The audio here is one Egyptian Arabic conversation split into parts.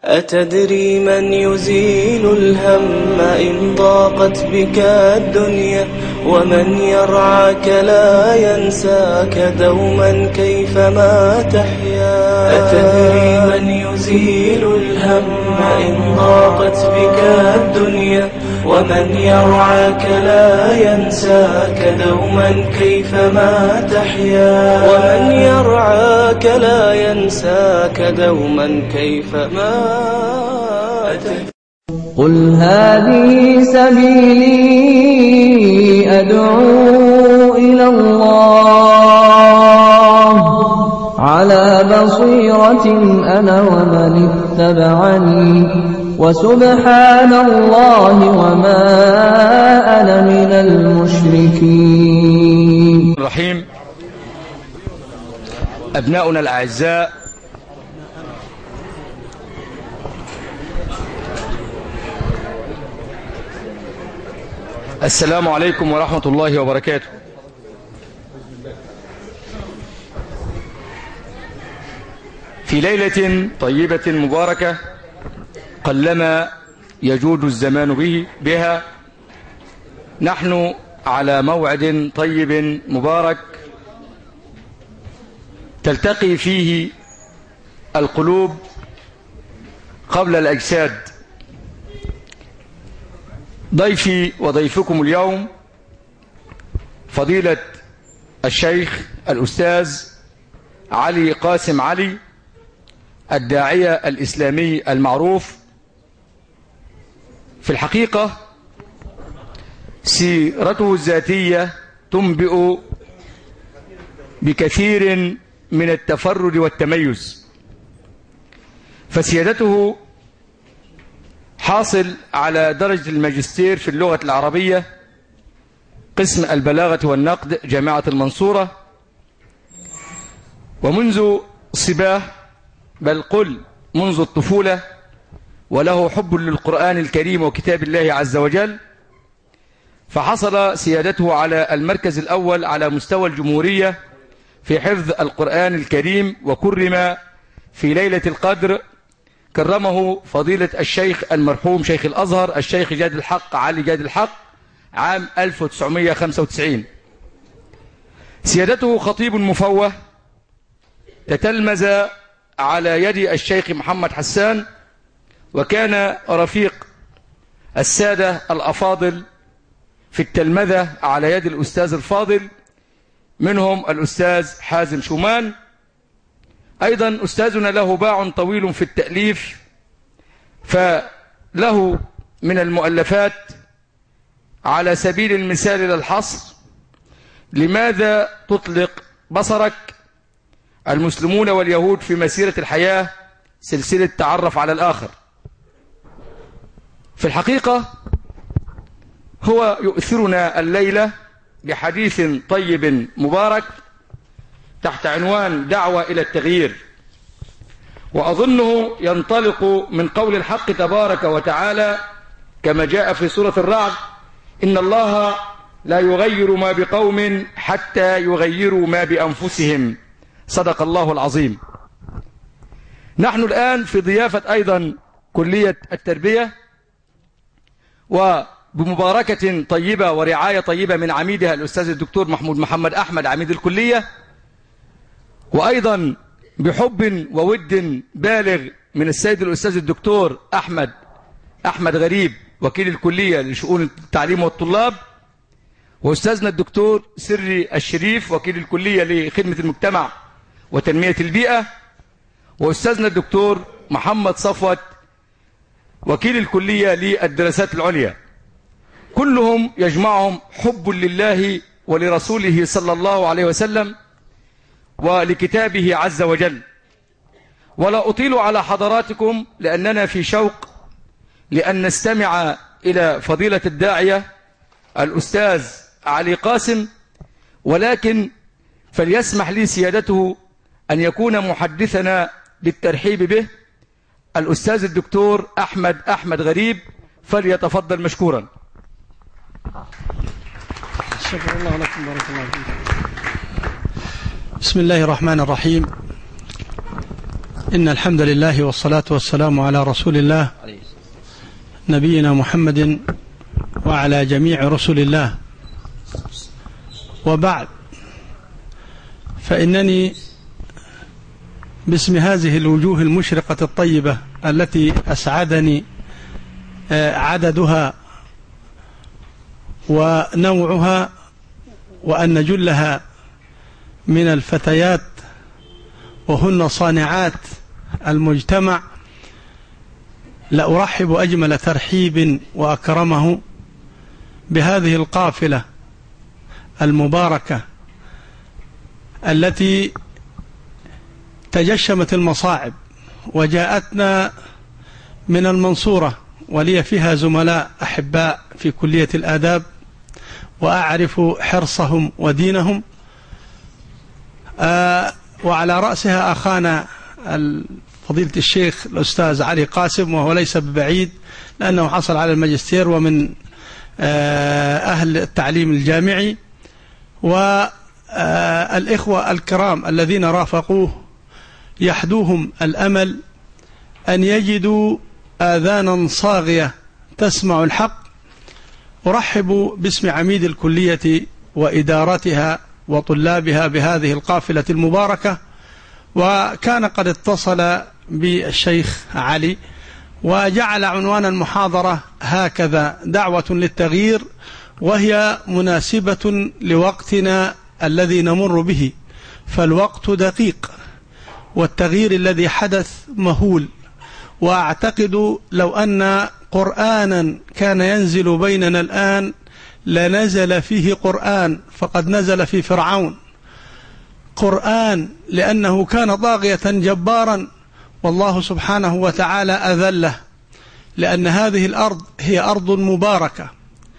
أتدري من يزيل الهم إن ضاقت بك الدنيا ومن يرعاك لا ينساك دوما كيفما تحيا أتدري من يزيل الهم إن ضاقت بك الدنيا ومن يرعاك لا ينساك دوما كيفما تحيا ومن يرعاك لا ينساك دوما كيفما تحيا قل هذه سبيلي أدعو إلى الله على بصيرة أنا ومن اتبعني وسبحان الله وما أنا من المشركين الرحيم أبناؤنا الأعزاء السلام عليكم ورحمة الله وبركاته في ليلة طيبة مباركة قلما يجود الزمان به بها نحن على موعد طيب مبارك تلتقي فيه القلوب قبل الأجساد ضيفي وضيفكم اليوم فضيلة الشيخ الأستاذ علي قاسم علي الداعية الإسلامي المعروف في الحقيقة سيرته الذاتية تنبئ بكثير من التفرد والتميز فسيادته حاصل على درجة الماجستير في اللغة العربية قسم البلاغة والنقد جامعة المنصورة ومنذ صباه بل قل منذ الطفولة وله حب للقرآن الكريم وكتاب الله عز وجل فحصل سيادته على المركز الأول على مستوى الجمهورية في حفظ القرآن الكريم وكرم في ليلة القدر كرمه فضيلة الشيخ المرحوم شيخ الأزهر الشيخ جاد الحق علي جاد الحق عام 1995 سيادته خطيب مفوه تتلمذ على يد الشيخ محمد حسان وكان رفيق السادة الأفاضل في التلمذة على يد الأستاذ الفاضل منهم الأستاذ حازم شومان أيضا أستاذنا له باع طويل في التأليف فله من المؤلفات على سبيل المثال للحصر لماذا تطلق بصرك المسلمون واليهود في مسيرة الحياة سلسلة تعرف على الآخر في الحقيقة هو يؤثرنا الليلة بحديث طيب مبارك تحت عنوان دعوة إلى التغيير وأظنه ينطلق من قول الحق تبارك وتعالى كما جاء في سورة الرعد إن الله لا يغير ما بقوم حتى يغيروا ما بأنفسهم صدق الله العظيم نحن الآن في ضيافة أيضا كلية التربية وبمباركة طيبة ورعاية طيبة من عميدها الأستاذ الدكتور محمود محمد أحمد عميد الكلية وأيضا بحب وود بالغ من السيد الأستاذ الدكتور أحمد أحمد غريب وكيل الكلية لشؤون التعليم والطلاب وأستاذنا الدكتور سري الشريف وكيل الكلية لخدمة المجتمع وتنمية البيئة وأستاذنا الدكتور محمد صفوت وكيل الكلية للدراسات العليا كلهم يجمعهم حب لله ولرسوله صلى الله عليه وسلم ولكتابه عز وجل ولا أطيل على حضراتكم لأننا في شوق لأن نستمع إلى فضيلة الداعية الأستاذ علي قاسم ولكن فليسمح لي سيادته أن يكون محدثنا بالترحيب به الأستاذ الدكتور أحمد أحمد غريب فليتفضل مشكورا شكرا الله لكم بارك الله فيكم بسم الله الرحمن الرحيم إن الحمد لله والصلاة والسلام على رسول الله نبينا محمد وعلى جميع رسل الله وبعد فإنني باسم هذه الوجوه المشرقة الطيبة التي أسعدني آه، عددها ونوعها وأن جلها من الفتيات وهن صانعات المجتمع لأرحب أجمل ترحيب وأكرمه بهذه القافلة المباركة التي تجشمت المصاعب وجاءتنا من المنصورة ولي فيها زملاء أحباء في كلية الآداب وأعرف حرصهم ودينهم آه وعلى رأسها أخانا فضيلة الشيخ الأستاذ علي قاسم وهو ليس ببعيد لأنه حصل على الماجستير ومن آه أهل التعليم الجامعي والإخوة الكرام الذين رافقوه يحدوهم الأمل أن يجدوا آذانا صاغية تسمع الحق أرحب باسم عميد الكلية وإدارتها وطلابها بهذه القافلة المباركة وكان قد اتصل بالشيخ علي وجعل عنوان المحاضرة هكذا دعوة للتغيير وهي مناسبة لوقتنا الذي نمر به فالوقت دقيق والتغيير الذي حدث مهول واعتقد لو ان قرانا كان ينزل بيننا الان لنزل فيه قران فقد نزل في فرعون قران لانه كان طاغيه جبارا والله سبحانه وتعالى اذله لان هذه الارض هي ارض مباركه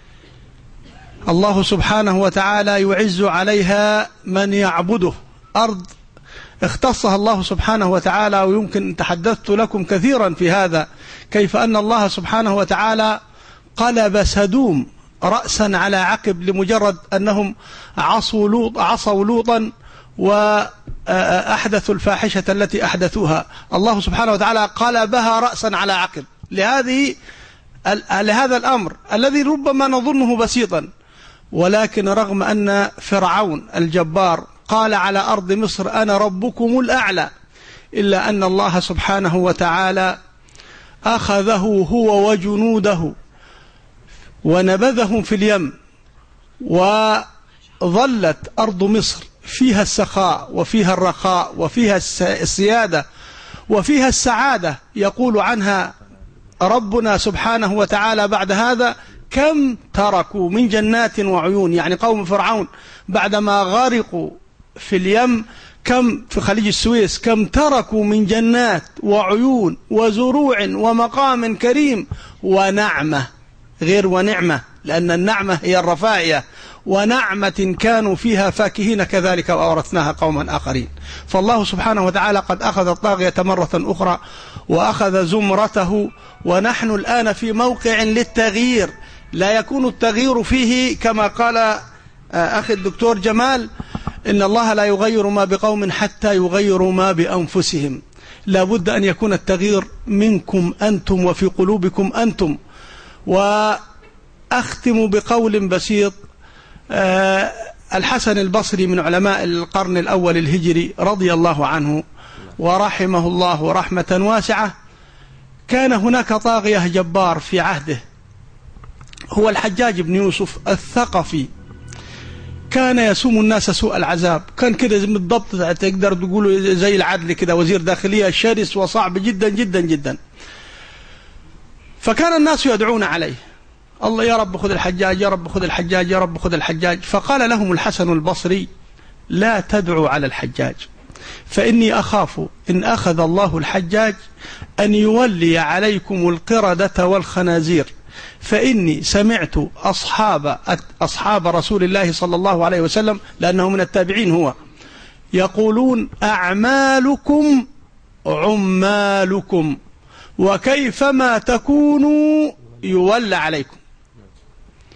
الله سبحانه وتعالى يعز عليها من يعبده ارض اختصها الله سبحانه وتعالى ويمكن تحدثت لكم كثيرا في هذا كيف أن الله سبحانه وتعالى قلب سدوم رأسا على عقب لمجرد أنهم عصوا لوط عصوا لوطا وأحدثوا الفاحشة التي أحدثوها الله سبحانه وتعالى قلبها رأسا على عقب لهذه لهذا الأمر الذي ربما نظنه بسيطا ولكن رغم أن فرعون الجبار قال على أرض مصر أنا ربكم الأعلى إلا أن الله سبحانه وتعالى أخذه هو وجنوده ونبذهم في اليم وظلت أرض مصر فيها السخاء وفيها الرخاء وفيها السيادة وفيها السعادة يقول عنها ربنا سبحانه وتعالى بعد هذا كم تركوا من جنات وعيون يعني قوم فرعون بعدما غرقوا في اليم كم في خليج السويس كم تركوا من جنات وعيون وزروع ومقام كريم ونعمة غير ونعمة لأن النعمة هي الرفاهية ونعمة كانوا فيها فاكهين كذلك وأورثناها قوما آخرين فالله سبحانه وتعالى قد أخذ الطاغية مرة أخرى وأخذ زمرته ونحن الآن في موقع للتغيير لا يكون التغيير فيه كما قال آه، أخي الدكتور جمال إن الله لا يغير ما بقوم حتى يغيروا ما بأنفسهم لا بد أن يكون التغيير منكم أنتم وفي قلوبكم أنتم وأختم بقول بسيط آه، الحسن البصري من علماء القرن الأول الهجري رضي الله عنه ورحمه الله رحمة واسعة كان هناك طاغية جبار في عهده هو الحجاج بن يوسف الثقفي كان يسوم الناس سوء العذاب كان كده بالضبط تقدر تقول زي العدل كده وزير داخلية شرس وصعب جدا جدا جدا فكان الناس يدعون عليه الله يا رب خذ الحجاج يا رب خذ الحجاج يا رب خذ الحجاج فقال لهم الحسن البصري لا تدعوا على الحجاج فإني أخاف إن أخذ الله الحجاج أن يولي عليكم القردة والخنازير فإني سمعت أصحاب أصحاب رسول الله صلى الله عليه وسلم لأنه من التابعين هو يقولون أعمالكم عمالكم وكيفما تكونوا يولى عليكم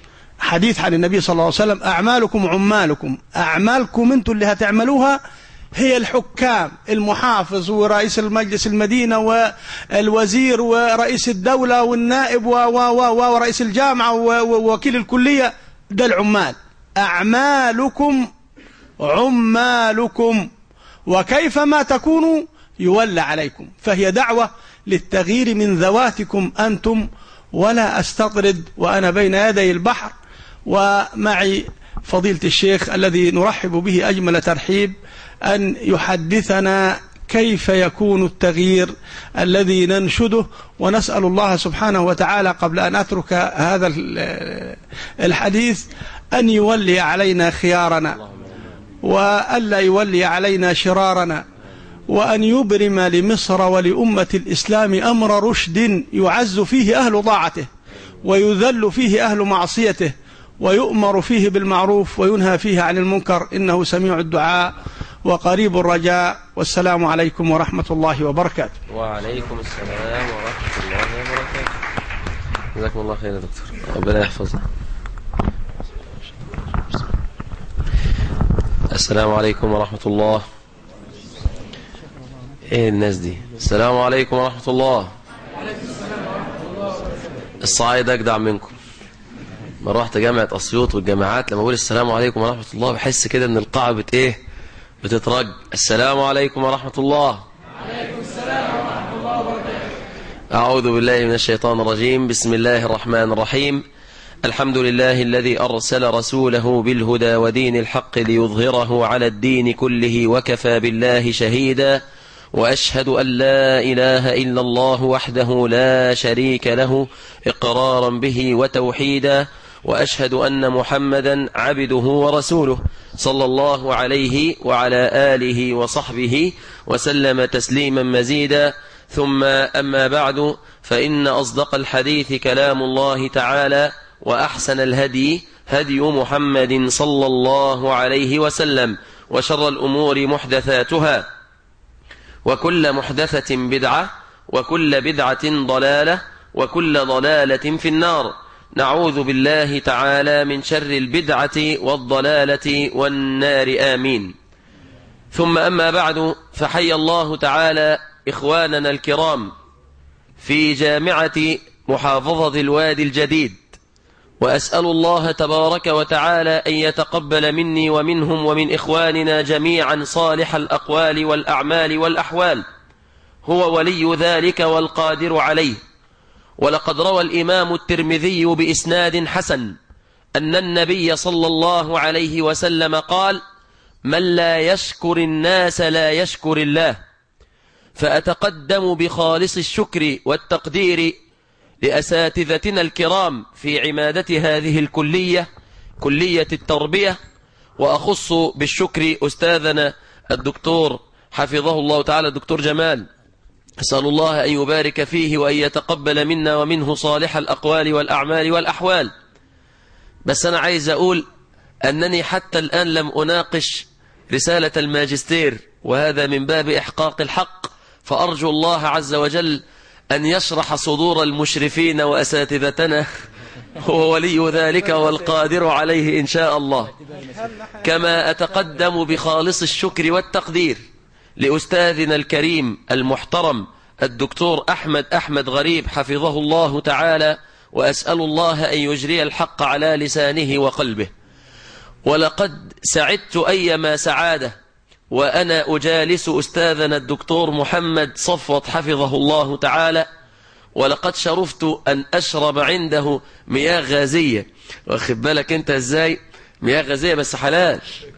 حديث عن النبي صلى الله عليه وسلم أعمالكم عمالكم أعمالكم أنتم اللي هتعملوها هي الحكام المحافظ ورئيس المجلس المدينة والوزير ورئيس الدولة والنائب و و و ورئيس الجامعة ووكيل الكلية ده العمال أعمالكم عمالكم وكيفما تكونوا يولى عليكم فهي دعوة للتغيير من ذواتكم أنتم ولا أستطرد وأنا بين يدي البحر ومعي فضيلة الشيخ الذي نرحب به أجمل ترحيب أن يحدثنا كيف يكون التغيير الذي ننشده ونسأل الله سبحانه وتعالى قبل أن أترك هذا الحديث أن يولي علينا خيارنا وألا يولي علينا شرارنا وأن يبرم لمصر ولأمة الإسلام أمر رشد يعز فيه أهل طاعته ويذل فيه أهل معصيته ويؤمر فيه بالمعروف وينهى فيه عن المنكر إنه سميع الدعاء وقريب الرجاء والسلام عليكم ورحمة الله وبركاته وعليكم السلام ورحمة الله وبركاته جزاكم الله خير يا دكتور ربنا يحفظنا السلام عليكم ورحمة الله ايه الناس دي السلام عليكم ورحمة الله الصعايد اجدع منكم ما رحت جامعة اسيوط والجامعات لما اقول السلام عليكم ورحمة الله بحس كده ان القاعة بت ايه بتترج السلام عليكم ورحمة الله عليكم السلام ورحمة الله وبركاته أعوذ بالله من الشيطان الرجيم بسم الله الرحمن الرحيم الحمد لله الذي أرسل رسوله بالهدى ودين الحق ليظهره على الدين كله وكفى بالله شهيدا وأشهد أن لا إله إلا الله وحده لا شريك له إقرارا به وتوحيدا وأشهد أن محمدا عبده ورسوله صلى الله عليه وعلى آله وصحبه وسلم تسليما مزيدا ثم أما بعد فإن أصدق الحديث كلام الله تعالى وأحسن الهدي هدي محمد صلى الله عليه وسلم وشر الأمور محدثاتها وكل محدثة بدعة وكل بدعة ضلالة وكل ضلالة في النار نعوذ بالله تعالى من شر البدعة والضلالة والنار آمين ثم أما بعد فحي الله تعالى إخواننا الكرام في جامعة محافظة الوادي الجديد وأسأل الله تبارك وتعالى أن يتقبل مني ومنهم ومن إخواننا جميعا صالح الأقوال والأعمال والأحوال هو ولي ذلك والقادر عليه ولقد روى الإمام الترمذي بإسناد حسن أن النبي صلى الله عليه وسلم قال من لا يشكر الناس لا يشكر الله فأتقدم بخالص الشكر والتقدير لأساتذتنا الكرام في عمادة هذه الكلية كلية التربية وأخص بالشكر أستاذنا الدكتور حفظه الله تعالى الدكتور جمال أسأل الله أن يبارك فيه وأن يتقبل منا ومنه صالح الأقوال والأعمال والأحوال بس أنا عايز أقول أنني حتى الآن لم أناقش رسالة الماجستير وهذا من باب إحقاق الحق فأرجو الله عز وجل أن يشرح صدور المشرفين وأساتذتنا هو ولي ذلك والقادر عليه إن شاء الله كما أتقدم بخالص الشكر والتقدير لأستاذنا الكريم المحترم الدكتور أحمد أحمد غريب حفظه الله تعالى وأسأل الله أن يجري الحق على لسانه وقلبه ولقد سعدت أيما سعادة وأنا أجالس أستاذنا الدكتور محمد صفوت حفظه الله تعالى ولقد شرفت أن أشرب عنده مياه غازية واخد بالك أنت إزاي مياه غازية بس حلال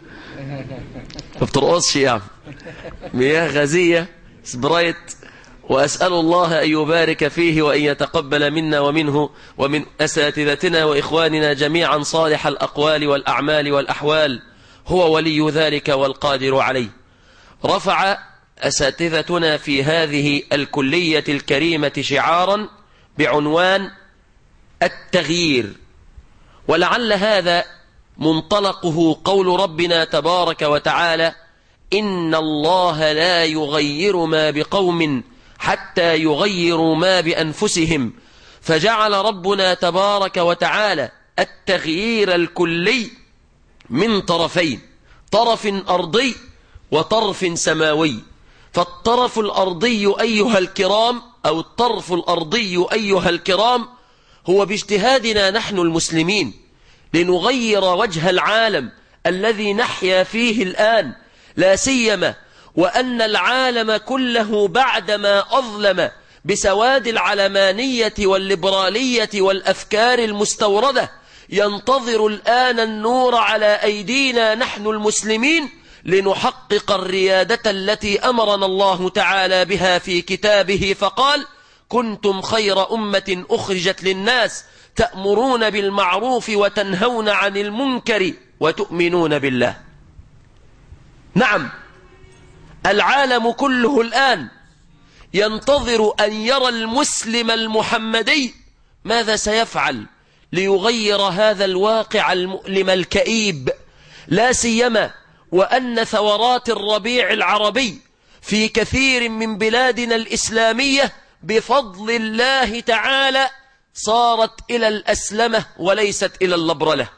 ما بترقصش يعني مياه غازية سبرايت وأسأل الله أن يبارك فيه وأن يتقبل منا ومنه ومن أساتذتنا وإخواننا جميعا صالح الأقوال والأعمال والأحوال هو ولي ذلك والقادر عليه رفع أساتذتنا في هذه الكلية الكريمة شعارا بعنوان التغيير ولعل هذا منطلقه قول ربنا تبارك وتعالى إن الله لا يغير ما بقوم حتى يغيروا ما بأنفسهم فجعل ربنا تبارك وتعالى التغيير الكلي من طرفين طرف أرضي وطرف سماوي فالطرف الأرضي أيها الكرام أو الطرف الأرضي أيها الكرام هو باجتهادنا نحن المسلمين لنغير وجه العالم الذي نحيا فيه الآن لا سيما وأن العالم كله بعدما أظلم بسواد العلمانية والليبرالية والأفكار المستوردة ينتظر الآن النور على أيدينا نحن المسلمين لنحقق الريادة التي أمرنا الله تعالى بها في كتابه فقال كنتم خير أمة أخرجت للناس تأمرون بالمعروف وتنهون عن المنكر وتؤمنون بالله نعم العالم كله الآن ينتظر أن يرى المسلم المحمدي ماذا سيفعل ليغير هذا الواقع المؤلم الكئيب لا سيما وأن ثورات الربيع العربي في كثير من بلادنا الإسلامية بفضل الله تعالى صارت إلى الأسلمة وليست إلى اللبرلة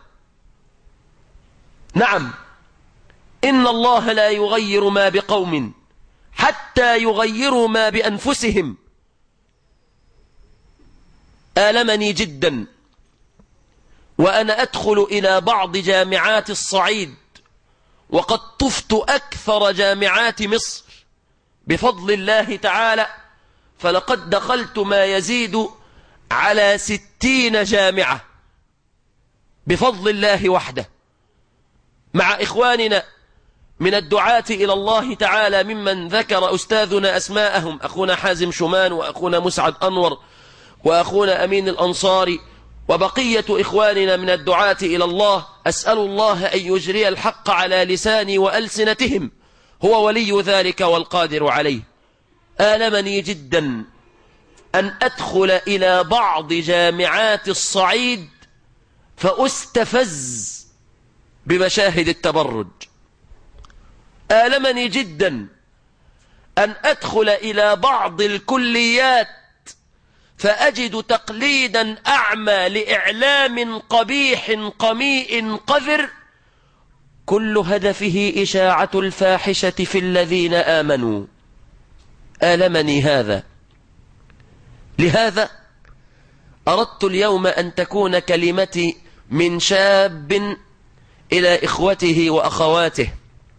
نعم إن الله لا يغير ما بقوم حتى يغيروا ما بأنفسهم آلمني جدا وأنا أدخل إلى بعض جامعات الصعيد وقد طفت أكثر جامعات مصر بفضل الله تعالى فلقد دخلت ما يزيد على ستين جامعة بفضل الله وحده مع إخواننا من الدعاة إلى الله تعالى ممن ذكر أستاذنا أسماءهم أخونا حازم شمان وأخونا مسعد أنور وأخونا أمين الأنصاري وبقية إخواننا من الدعاة إلى الله أسأل الله أن يجري الحق على لساني وألسنتهم هو ولي ذلك والقادر عليه آلمني جدا أن أدخل إلى بعض جامعات الصعيد فأستفز بمشاهد التبرج آلمني جدا أن أدخل إلى بعض الكليات فأجد تقليدا أعمى لإعلام قبيح قميء قذر كل هدفه إشاعة الفاحشة في الذين آمنوا آلمني هذا لهذا أردت اليوم أن تكون كلمتي من شاب إلى إخوته وأخواته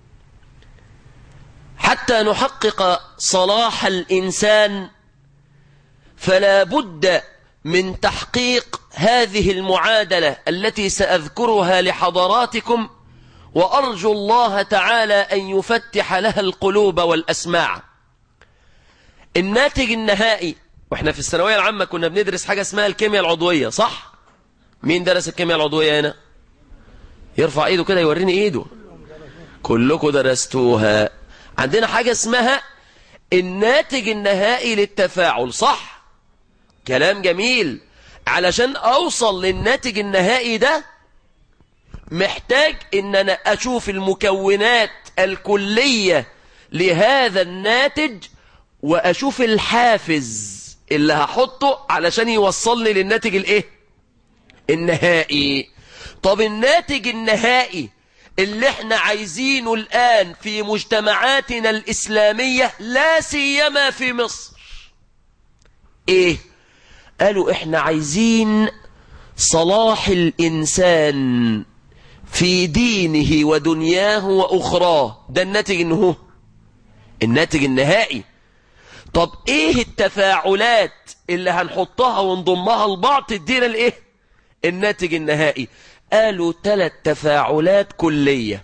حتى نحقق صلاح الإنسان فلا بد من تحقيق هذه المعادلة التي سأذكرها لحضراتكم وأرجو الله تعالى أن يفتح لها القلوب والأسماع الناتج النهائي واحنا في الثانوية العامة كنا بندرس حاجة اسمها الكيمياء العضوية صح؟ مين درس الكيمياء العضوية هنا؟ يرفع ايده كده يوريني ايده كلكم درستوها عندنا حاجة اسمها الناتج النهائي للتفاعل صح كلام جميل علشان اوصل للناتج النهائي ده محتاج ان انا اشوف المكونات الكلية لهذا الناتج واشوف الحافز اللي هحطه علشان يوصلني للناتج الايه النهائي طب الناتج النهائي اللي احنا عايزينه الآن في مجتمعاتنا الإسلامية لا سيما في مصر ايه قالوا احنا عايزين صلاح الإنسان في دينه ودنياه وأخراه ده الناتج انه الناتج النهائي طب ايه التفاعلات اللي هنحطها ونضمها لبعض تدينا الايه الناتج النهائي قالوا ثلاث تفاعلات كلية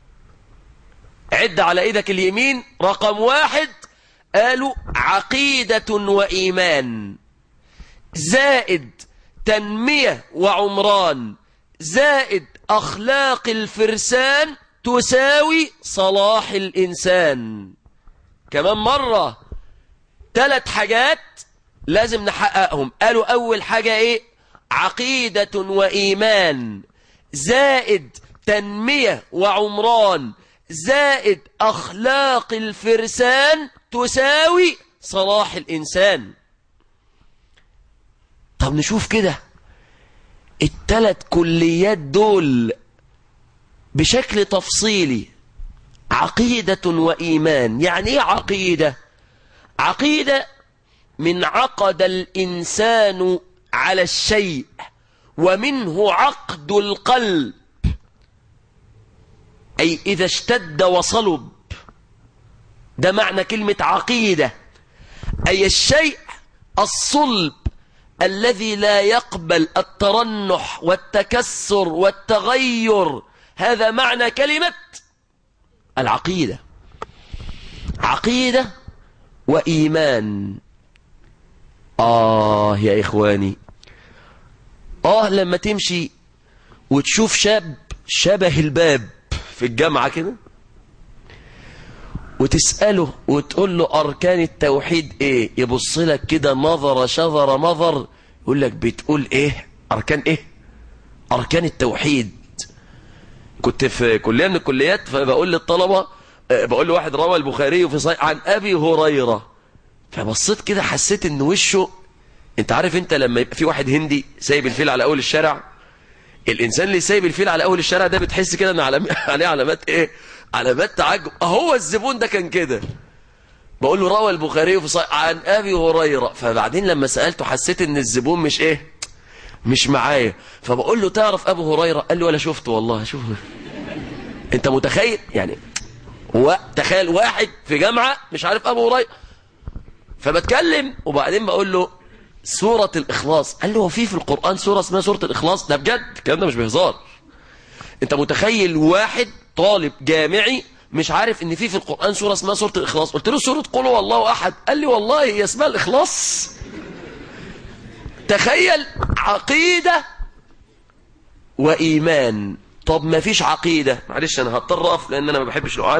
عد على ايدك اليمين رقم واحد قالوا عقيدة وإيمان زائد تنمية وعمران زائد أخلاق الفرسان تساوي صلاح الإنسان كمان مرة ثلاث حاجات لازم نحققهم قالوا أول حاجة إيه عقيدة وإيمان زائد تنمية وعمران زائد أخلاق الفرسان تساوي صلاح الإنسان طب نشوف كده التلات كليات دول بشكل تفصيلي عقيدة وإيمان يعني إيه عقيدة عقيدة من عقد الإنسان على الشيء ومنه عقد القلب أي إذا اشتد وصلب ده معنى كلمة عقيدة أي الشيء الصلب الذي لا يقبل الترنح والتكسر والتغير هذا معنى كلمة العقيدة عقيدة وإيمان آه يا إخواني آه لما تمشي وتشوف شاب شبه الباب في الجامعة كده وتسأله وتقول له أركان التوحيد إيه يبص لك كده نظر شذر نظر يقول لك بتقول إيه أركان إيه أركان التوحيد كنت في كلية من الكليات فبقول للطلبة آه، بقول لواحد روى البخاري في صحيح عن أبي هريرة فبصيت كده حسيت إن وشه أنت عارف أنت لما يبقى في واحد هندي سايب الفيل على أول الشارع الإنسان اللي سايب الفيل على أول الشارع ده بتحس كده إن علام- عليه علامات إيه علامات تعجب هو الزبون ده كان كده بقول له روى البخاري في صحيح عن أبي هريرة فبعدين لما سألته حسيت إن الزبون مش إيه مش معايا فبقول له تعرف أبو هريرة قال لي ولا شفته والله شوف انت متخيل يعني هو تخيل واحد في جامعة مش عارف ابو هريرة فبتكلم وبعدين بقول له سورة الإخلاص قال له هو في في القرآن سورة اسمها سورة الإخلاص ده بجد الكلام ده مش بهزار انت متخيل واحد طالب جامعي مش عارف ان في في القرآن سورة اسمها سورة الإخلاص قلت له سورة قل هو الله أحد قال لي والله هي اسمها الإخلاص تخيل عقيدة وإيمان طب ما فيش عقيدة معلش أنا هضطر أقف لأن أنا ما بحبش القعاد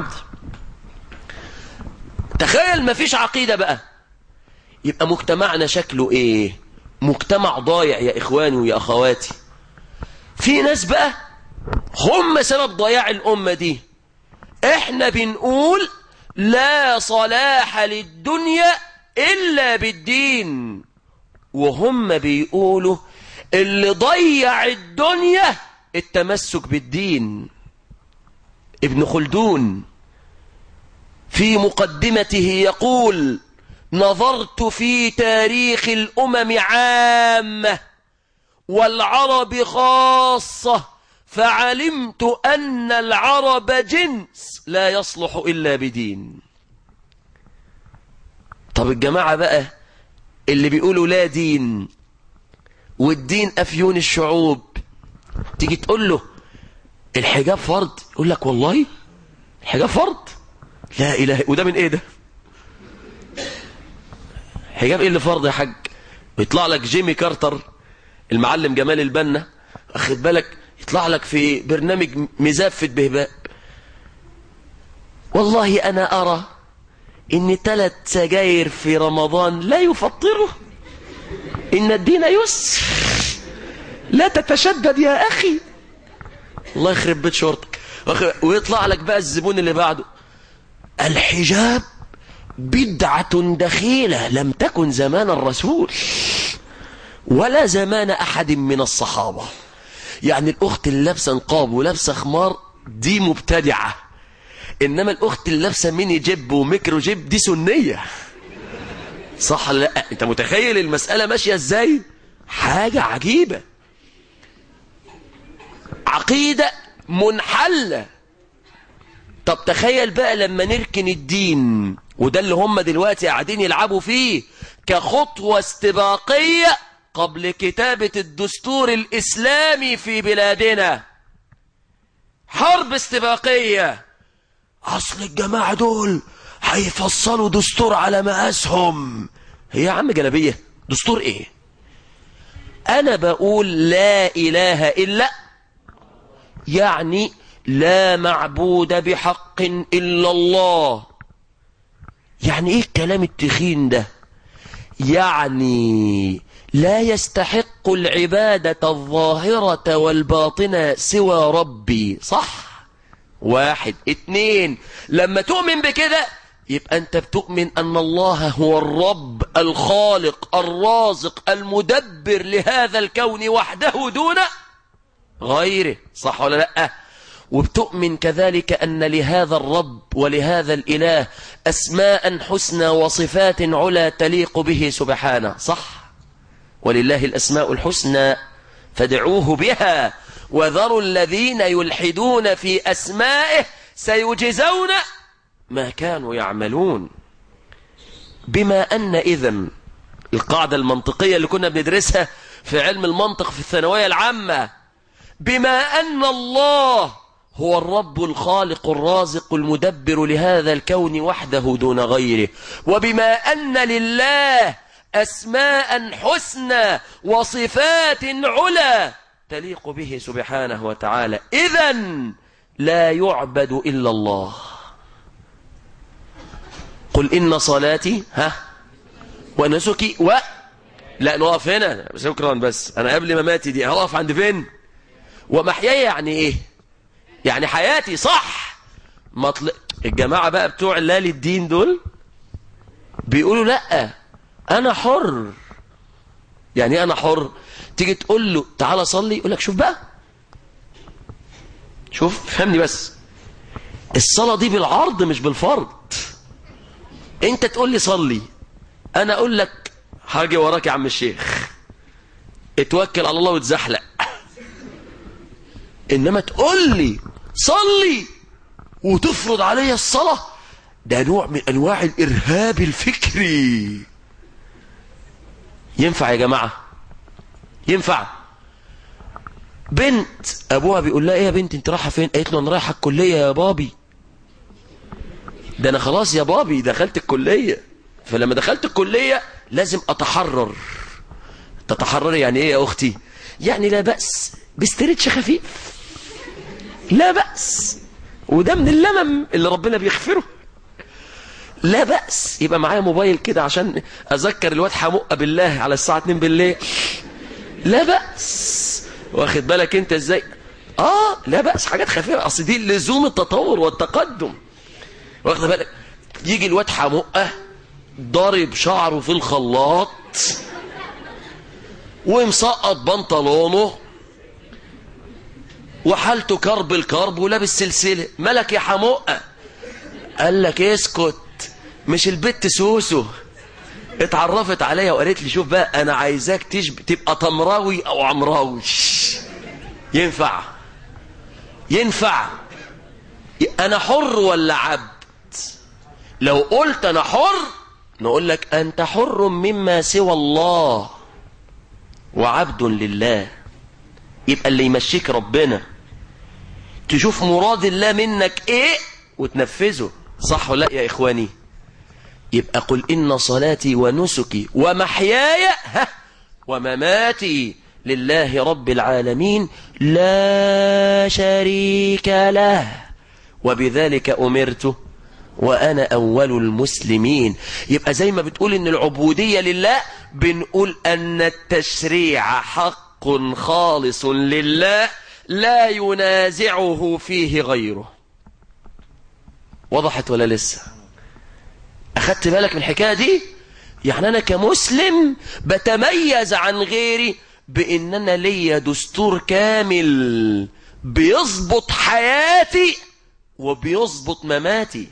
تخيل ما فيش عقيدة بقى يبقى مجتمعنا شكله إيه مجتمع ضايع يا إخواني ويا أخواتي في ناس بقى هم سبب ضياع الأمة دي احنا بنقول لا صلاح للدنيا إلا بالدين وهم بيقولوا اللي ضيع الدنيا التمسك بالدين ابن خلدون في مقدمته يقول نظرت في تاريخ الأمم عامة والعرب خاصة فعلمت أن العرب جنس لا يصلح إلا بدين طب الجماعة بقى اللي بيقولوا لا دين والدين أفيون الشعوب تيجي تقول له الحجاب فرض يقول لك والله الحجاب فرض لا إله وده من إيه ده حجاب إيه اللي فرض يا حاج يطلع لك جيمي كارتر المعلم جمال البنا أخد بالك يطلع لك في برنامج مزافة بهباء والله أنا أرى إن ثلاث سجاير في رمضان لا يفطره إن الدين يسر لا تتشدد يا أخي الله يخرب بيت شرطك ويطلع لك بقى الزبون اللي بعده الحجاب بدعة دخيلة لم تكن زمان الرسول ولا زمان أحد من الصحابة يعني الأخت اللي لابسة نقاب ولابسة خمار دي مبتدعة إنما الأخت اللي لابسة ميني جيب وميكرو جيب دي سنية صح ولا لا أنت متخيل المسألة ماشية إزاي حاجة عجيبة عقيدة منحلة طب تخيل بقى لما نركن الدين وده اللي هم دلوقتي قاعدين يلعبوا فيه كخطوة استباقية قبل كتابة الدستور الإسلامي في بلادنا حرب استباقية أصل الجماعة دول هيفصلوا دستور على مقاسهم هي يا عم جلبية دستور ايه أنا بقول لا إله إلا يعني لا معبود بحق إلا الله يعني ايه الكلام التخين ده يعني لا يستحق العبادة الظاهرة والباطنة سوى ربي صح واحد اتنين لما تؤمن بكده يبقى انت بتؤمن ان الله هو الرب الخالق الرازق المدبر لهذا الكون وحده دون غيره صح ولا لا وبتؤمن كذلك أن لهذا الرب ولهذا الإله أسماء حسنى وصفات علا تليق به سبحانه صح ولله الأسماء الحسنى فادعوه بها وذروا الذين يلحدون في أسمائه سيجزون ما كانوا يعملون بما أن إذن القاعدة المنطقية اللي كنا بندرسها في علم المنطق في الثانوية العامة بما أن الله هو الرب الخالق الرازق المدبر لهذا الكون وحده دون غيره وبما أن لله أسماء حسنى وصفات علا تليق به سبحانه وتعالى إذا لا يعبد إلا الله قل إن صلاتي ها ونسكي و لا نقف هنا شكرا بس أنا قبل مماتي دي هقف عند فين ومحياي يعني إيه يعني حياتي صح مطل... الجماعة بقى بتوع الله للدين دول بيقولوا لا أنا حر يعني أنا حر تيجي تقول له تعالى صلي يقول لك شوف بقى شوف فهمني بس الصلاة دي بالعرض مش بالفرض انت تقول لي صلي انا اقول لك هاجي وراك يا عم الشيخ اتوكل على الله وتزحلق انما تقول لي صلي وتفرض علي الصلاة ده نوع من انواع الارهاب الفكري ينفع يا جماعة ينفع بنت ابوها بيقول لها ايه يا بنت انت رايحه فين قالت له انا رايحه الكليه يا بابي ده انا خلاص يا بابي دخلت الكليه فلما دخلت الكليه لازم اتحرر تتحرر يعني ايه يا اختي يعني لا باس باسترتش خفيف لا باس وده من اللمم اللي ربنا بيغفره لا بأس يبقى معايا موبايل كده عشان أذكر الواد حمقة بالله على الساعة 2 بالليل لا بأس واخد بالك انت ازاي اه لا بأس حاجات خفيفة اصل دي لزوم التطور والتقدم واخد بالك يجي الواد حمقة ضارب شعره في الخلاط ومسقط بنطلونه وحالته كرب الكرب ولابس سلسلة ملك يا حمقة قال لك اسكت مش البت سوسو اتعرفت عليا وقالت لي شوف بقى انا عايزاك تشب... تبقى تمراوي او عمراوي ينفع ينفع انا حر ولا عبد لو قلت انا حر نقول لك انت حر مما سوى الله وعبد لله يبقى اللي يمشيك ربنا تشوف مراد الله منك ايه وتنفذه صح ولا لا يا اخواني يبقى قل إن صلاتي ونسكي ومحياي ها ومماتي لله رب العالمين لا شريك له وبذلك أمرت وأنا أول المسلمين يبقى زي ما بتقول إن العبودية لله بنقول أن التشريع حق خالص لله لا ينازعه فيه غيره وضحت ولا لسه أخدت بالك من الحكاية دي يعني أنا كمسلم بتميز عن غيري بأن أنا ليا دستور كامل بيظبط حياتي وبيظبط مماتي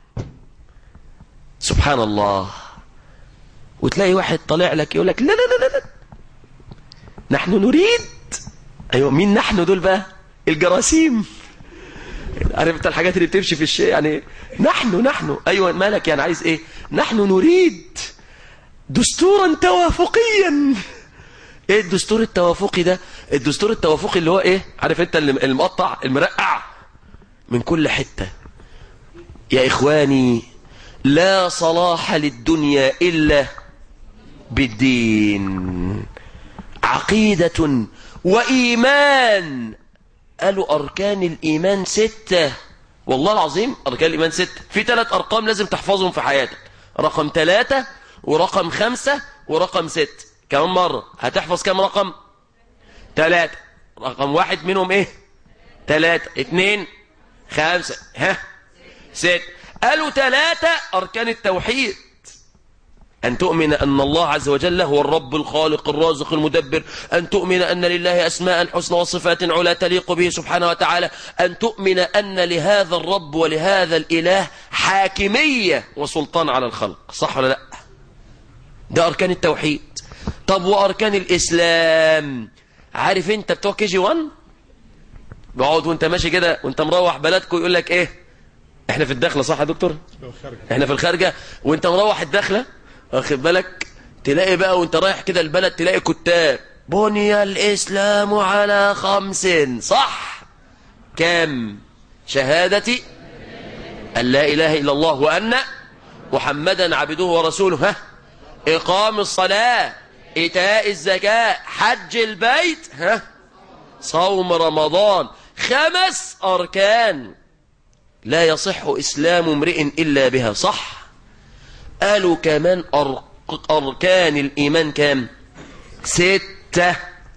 سبحان الله وتلاقي واحد طالع لك يقول لك لا لا لا لا نحن نريد أيوة مين نحن دول بقى الجراثيم عارف انت الحاجات اللي بتمشي في الشيء يعني نحن نحن ايوه مالك يعني عايز ايه نحن نريد دستورا توافقيا ايه الدستور التوافقي ده الدستور التوافقي اللي هو ايه عارف انت المقطع المرقع من كل حتة يا اخواني لا صلاح للدنيا الا بالدين عقيدة وايمان قالوا أركان الإيمان ستة والله العظيم أركان الإيمان ستة في ثلاث أرقام لازم تحفظهم في حياتك رقم ثلاثة ورقم خمسة ورقم ست كمان مرة هتحفظ كم رقم ثلاثة رقم واحد منهم ايه ثلاثة اتنين خمسة ها ست قالوا ثلاثة أركان التوحيد أن تؤمن أن الله عز وجل هو الرب الخالق الرازق المدبر أن تؤمن أن لله أسماء حسنى وصفات علا تليق به سبحانه وتعالى أن تؤمن أن لهذا الرب ولهذا الإله حاكمية وسلطان على الخلق صح ولا لا ده أركان التوحيد طب وأركان الإسلام عارف أنت بتوع كي جي 1 بقعد وانت ماشي كده وانت مروح بلدكم يقول لك ايه احنا في الدخلة صح يا دكتور احنا في الخارجة وانت مروح الدخلة واخد بالك تلاقي بقى وانت رايح كده البلد تلاقي كتاب بني الاسلام على خمس صح كام شهادتي ان لا اله الا الله وان محمدا عبده ورسوله ها اقام الصلاة ايتاء الزكاة حج البيت ها صوم رمضان خمس اركان لا يصح اسلام امرئ الا بها صح قالوا كمان أرق... أركان الإيمان كام ستة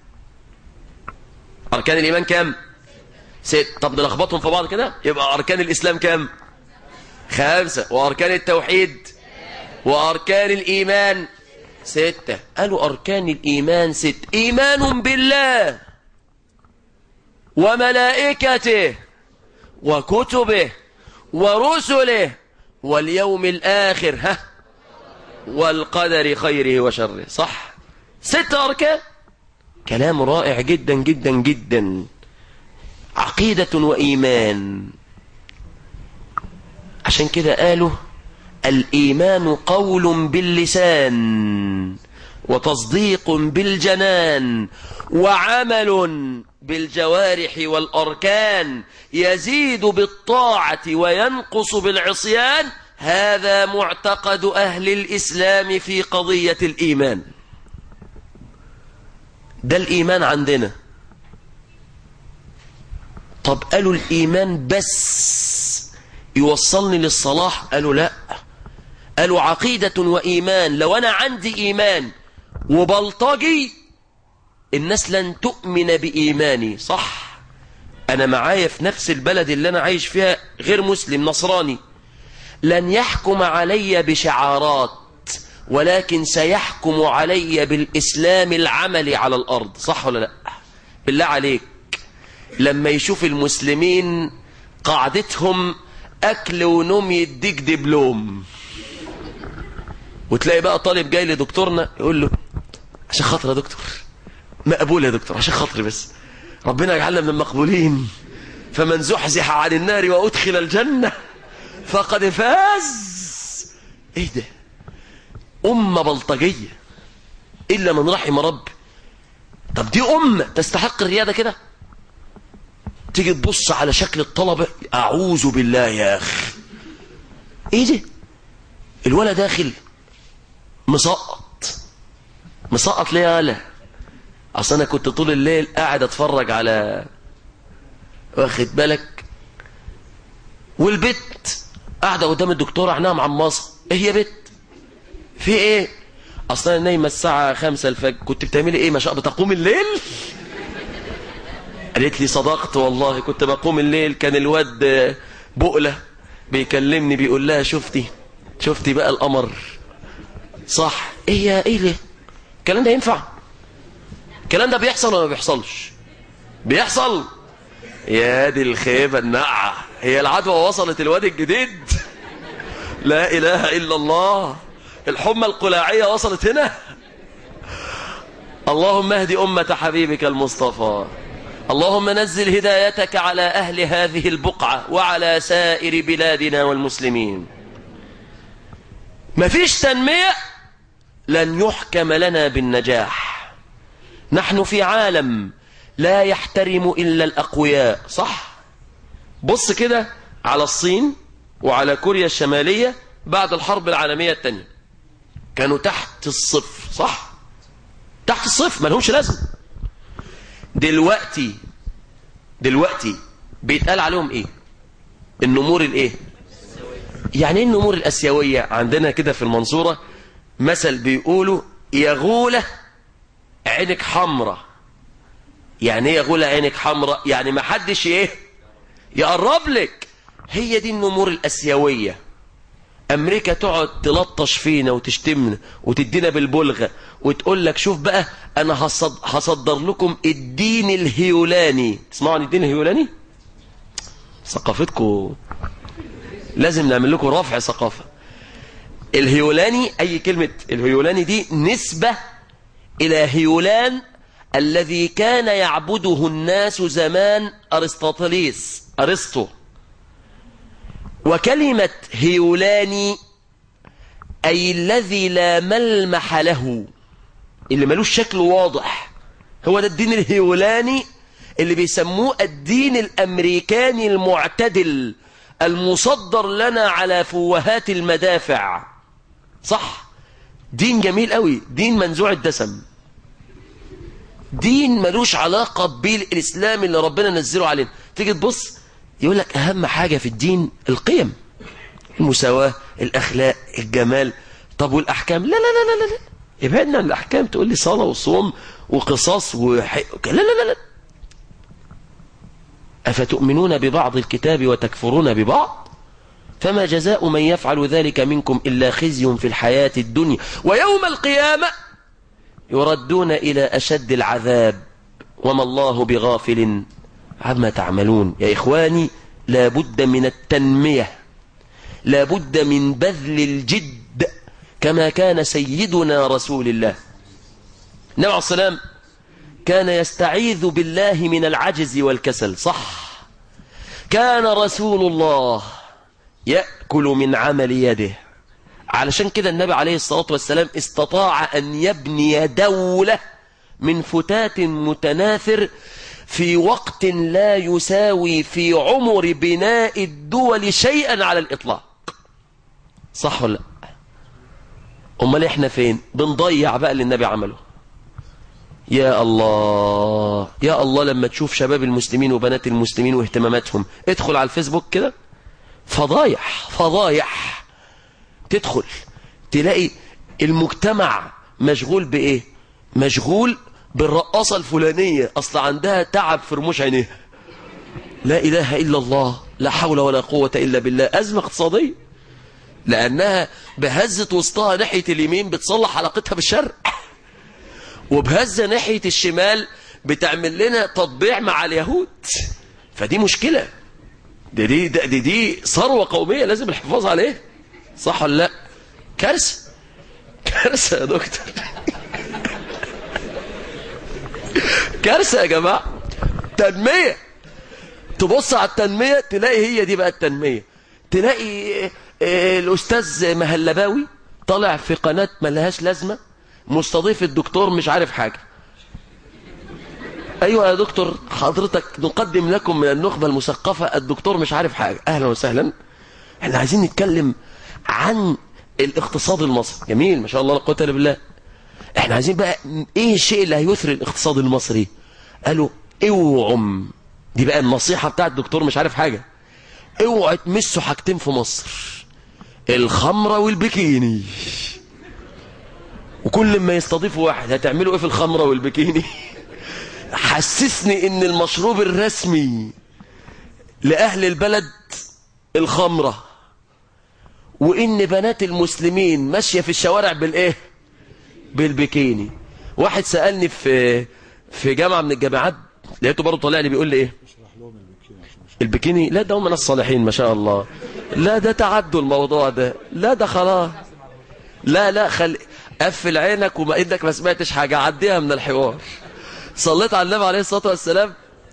أركان الإيمان كام ست طب نلخبطهم في بعض كده يبقى أركان الإسلام كام خمسة وأركان التوحيد وأركان الإيمان ستة قالوا أركان الإيمان ست إيمان بالله وملائكته وكتبه ورسله واليوم الآخر ها والقدر خيره وشره صح ست أركان كلام رائع جدا جدا جدا عقيدة وإيمان عشان كده قالوا الإيمان قول باللسان وتصديق بالجنان وعمل بالجوارح والأركان يزيد بالطاعة وينقص بالعصيان هذا معتقد أهل الإسلام في قضية الإيمان ده الإيمان عندنا طب قالوا الإيمان بس يوصلني للصلاح قالوا لا قالوا عقيدة وإيمان لو أنا عندي إيمان وبلطجي الناس لن تؤمن بإيماني صح أنا معايا في نفس البلد اللي أنا عايش فيها غير مسلم نصراني لن يحكم علي بشعارات ولكن سيحكم علي بالإسلام العملي على الأرض صح ولا لا بالله عليك لما يشوف المسلمين قاعدتهم أكل ونوم يديك دبلوم وتلاقي بقى طالب جاي لدكتورنا يقول له عشان خاطر يا دكتور مقبول يا دكتور عشان خاطري بس ربنا يجعلنا من المقبولين فمن زحزح عن النار وأدخل الجنة فقد فاز ايه ده أمة بلطجية إلا من رحم رب طب دي أمة تستحق الريادة كده تيجي تبص على شكل الطلبة أعوذ بالله يا أخي إيه ده الولد داخل مسقط مسقط ليه يا ولا أصل أنا كنت طول الليل قاعد أتفرج على واخد بالك والبت قاعدة قدام الدكتورة عينها معمصة إيه يا بت في إيه أصلا أنا نايمة الساعة خمسة الفجر كنت بتعملي إيه ما شاء بتقوم الليل قالت لي صدقت والله كنت بقوم الليل كان الواد بقلة بيكلمني بيقول لها شفتي شفتي بقى القمر صح ايه يا ايه ليه الكلام ده ينفع الكلام ده بيحصل ولا ما بيحصلش بيحصل يا دي الخيبة النقعة هي العدوى وصلت الواد الجديد لا اله الا الله الحمى القلاعية وصلت هنا اللهم اهد أمة حبيبك المصطفى اللهم نزل هدايتك على أهل هذه البقعة وعلى سائر بلادنا والمسلمين مفيش تنمية لن يحكم لنا بالنجاح نحن في عالم لا يحترم إلا الأقوياء صح بص كده على الصين وعلى كوريا الشمالية بعد الحرب العالمية الثانية كانوا تحت الصفر صح تحت الصفر ما لهمش لازم دلوقتي دلوقتي بيتقال عليهم ايه النمور الايه يعني ايه النمور الاسيوية عندنا كده في المنصورة مثل بيقولوا يا غولة عينك حمرة يعني ايه يا غولة عينك حمرة يعني ما حدش ايه يقرب لك هي دي النمور الاسيوية امريكا تقعد تلطش فينا وتشتمنا وتدينا بالبلغة وتقول لك شوف بقى انا هصد هصدر لكم الدين الهيولاني تسمعوا عن الدين الهيولاني ثقافتكم لازم نعمل لكم رفع ثقافة الهيولاني اي كلمة الهيولاني دي نسبة الى هيولان الذي كان يعبده الناس زمان ارسطاطليس ارسطو وكلمة هيولاني أي الذي لا ملمح له اللي ملوش شكل واضح هو ده الدين الهيولاني اللي بيسموه الدين الأمريكاني المعتدل المصدر لنا على فوهات المدافع صح دين جميل قوي دين منزوع الدسم دين ملوش علاقة بالإسلام اللي ربنا نزله علينا تيجي تبص يقول لك أهم حاجة في الدين القيم المساواة الأخلاق الجمال طب والأحكام لا لا لا لا لا ابعدنا عن الأحكام تقول لي صلاة وصوم وقصاص وح... لا لا لا لا أفتؤمنون ببعض الكتاب وتكفرون ببعض فما جزاء من يفعل ذلك منكم إلا خزي في الحياة الدنيا ويوم القيامة يردون إلى أشد العذاب وما الله بغافل عما تعملون يا إخواني لابد من التنمية لابد من بذل الجد كما كان سيدنا رسول الله النبي عليه السلام كان يستعيذ بالله من العجز والكسل صح كان رسول الله يأكل من عمل يده علشان كده النبي عليه الصلاة والسلام استطاع أن يبني دولة من فتات متناثر في وقت لا يساوي في عمر بناء الدول شيئا على الإطلاق صح ولا لا أمال إحنا فين بنضيع بقى اللي النبي عمله يا الله يا الله لما تشوف شباب المسلمين وبنات المسلمين واهتماماتهم ادخل على الفيسبوك كده فضايح فضايح تدخل تلاقي المجتمع مشغول بإيه مشغول بالرقاصة الفلانية أصل عندها تعب في رموش عينيها لا إله إلا الله لا حول ولا قوة إلا بالله أزمة اقتصادية لأنها بهزة وسطها ناحية اليمين بتصلح علاقتها بالشرق وبهزة ناحية الشمال بتعمل لنا تطبيع مع اليهود فدي مشكلة دي دي, دي, دي, دي ثروة قومية لازم الحفاظ عليها صح ولا لا كارثة كارثة يا دكتور كارثة يا جماعة تنمية تبص على التنمية تلاقي هي دي بقى التنمية تلاقي الأستاذ مهلباوي طالع في قناة ملهاش لازمة مستضيف الدكتور مش عارف حاجة أيوة يا دكتور حضرتك نقدم لكم من النخبة المثقفة الدكتور مش عارف حاجة أهلا وسهلا احنا عايزين نتكلم عن الاقتصاد المصري جميل ما شاء الله لا قوه الا بالله احنا عايزين بقى ايه الشيء اللي هيثري الاقتصاد المصري قالوا اوعوا دي بقى النصيحة بتاعت الدكتور مش عارف حاجة اوعوا تمسوا حاجتين في مصر الخمرة والبكيني وكل ما يستضيفوا واحد هتعملوا ايه في الخمرة والبكيني حسسني ان المشروب الرسمي لأهل البلد الخمرة وإن بنات المسلمين ماشية في الشوارع بالإيه بالبكيني واحد سألني في في جامعة من الجامعات لقيته برضه طالع لي بيقول لي إيه البكيني لا ده هم ناس صالحين ما شاء الله لا ده تعدوا الموضوع ده لا ده خلاص لا لا خل قفل عينك وما انك ما سمعتش حاجة عديها من الحوار صليت على النبي عليه الصلاة والسلام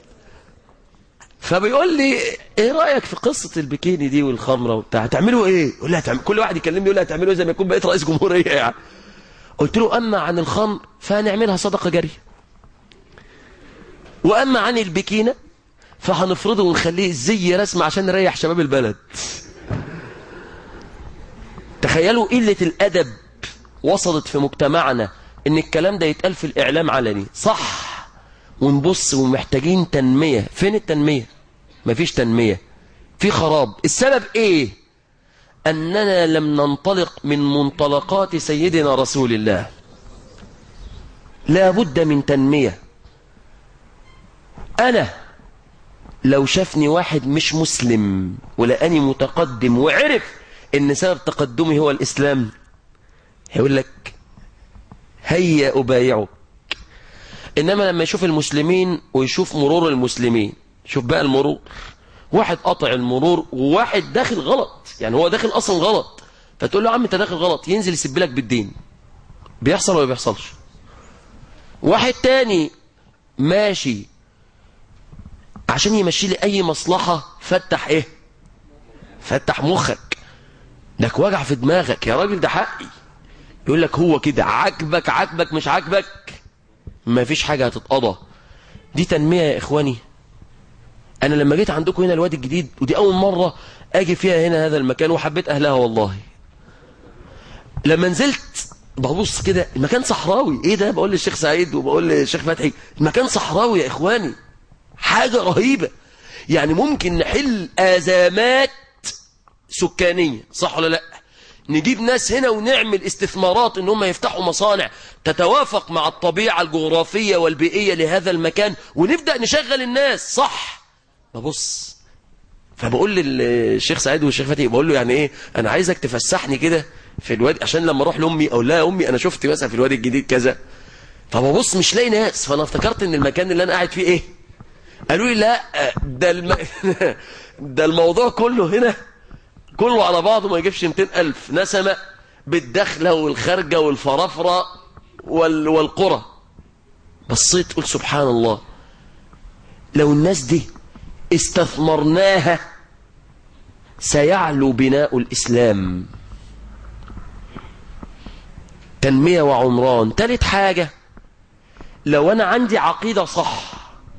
فبيقول لي ايه رأيك في قصة البكيني دي والخمرة وبتاع هتعملوا ايه يقول لي هتعمل كل واحد يكلمني يقول لي هتعملوا ايه زي ما يكون بقيت رئيس جمهورية يعني قلت له اما عن الخمر فهنعملها صدقة جارية واما عن البكينة فهنفرضه ونخليه زي رسم عشان نريح شباب البلد تخيلوا قلة الأدب وصلت في مجتمعنا ان الكلام ده يتقال في الإعلام علني صح ونبص ومحتاجين تنمية فين التنمية مفيش تنمية في خراب السبب ايه أننا لم ننطلق من منطلقات سيدنا رسول الله لا بد من تنمية أنا لو شافني واحد مش مسلم ولقاني متقدم وعرف ان سبب تقدمه هو الاسلام هيقول لك هيا ابايعك انما لما يشوف المسلمين ويشوف مرور المسلمين شوف بقى المرور واحد قطع المرور وواحد داخل غلط يعني هو داخل اصلا غلط فتقول له يا عم انت داخل غلط ينزل يسب لك بالدين بيحصل ولا بيحصلش واحد تاني ماشي عشان يمشي لي اي مصلحة فتح ايه فتح مخك انك وجع في دماغك يا راجل ده حقي يقول لك هو كده عاجبك عاجبك مش عاجبك ما فيش حاجة هتتقضى دي تنمية يا إخواني أنا لما جيت عندكم هنا الوادي الجديد ودي أول مرة أجي فيها هنا هذا المكان وحبيت أهلها والله لما نزلت ببص كده المكان صحراوي ايه ده بقول للشيخ سعيد وبقول للشيخ فتحي المكان صحراوي يا اخواني حاجة رهيبة يعني ممكن نحل ازمات سكانية صح ولا لا نجيب ناس هنا ونعمل استثمارات ان هم يفتحوا مصانع تتوافق مع الطبيعة الجغرافية والبيئية لهذا المكان ونبدأ نشغل الناس صح ببص فبقول للشيخ سعيد والشيخ فتحي بقول له يعني ايه انا عايزك تفسحني كده في الوادي عشان لما اروح لامي اقول لها يا امي انا شفت مثلا في الوادي الجديد كذا فببص مش لاقي ناس فانا افتكرت ان المكان اللي انا قاعد فيه ايه قالوا لي لا ده الم... ده الموضوع كله هنا كله على بعضه ما يجيبش 200 ألف نسمة بالدخلة والخارجة والفرافرة وال... والقرى بصيت قلت سبحان الله لو الناس دي استثمرناها سيعلو بناء الإسلام تنمية وعمران تالت حاجة لو أنا عندي عقيدة صح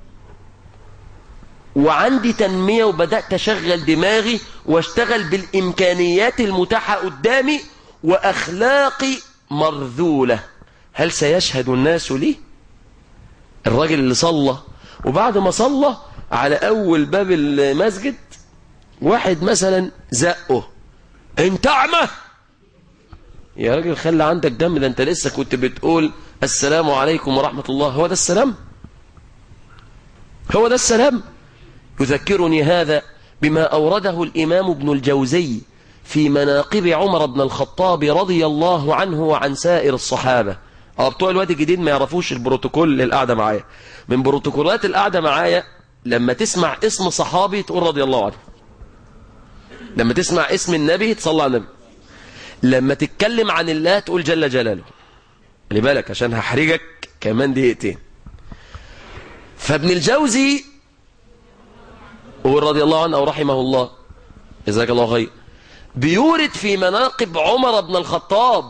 وعندي تنمية وبدأت أشغل دماغي واشتغل بالإمكانيات المتاحة قدامي وأخلاقي مرذولة هل سيشهد الناس لي الراجل اللي صلى وبعد ما صلى على أول باب المسجد واحد مثلا زقه انت اعمى يا راجل خلي عندك دم ده انت لسه كنت بتقول السلام عليكم ورحمة الله هو ده السلام هو ده السلام يذكرني هذا بما أورده الإمام ابن الجوزي في مناقب عمر بن الخطاب رضي الله عنه وعن سائر الصحابة اه بتوع الوادي الجديد ما يعرفوش البروتوكول للقعدة معايا من بروتوكولات القعدة معايا لما تسمع اسم صحابي تقول رضي الله عنه لما تسمع اسم النبي تصلى على النبي لما تتكلم عن الله تقول جل جلاله خلي بالك عشان هحرجك كمان دقيقتين فابن الجوزي قول رضي الله عنه أو رحمه الله جزاك الله خير بيورد في مناقب عمر بن الخطاب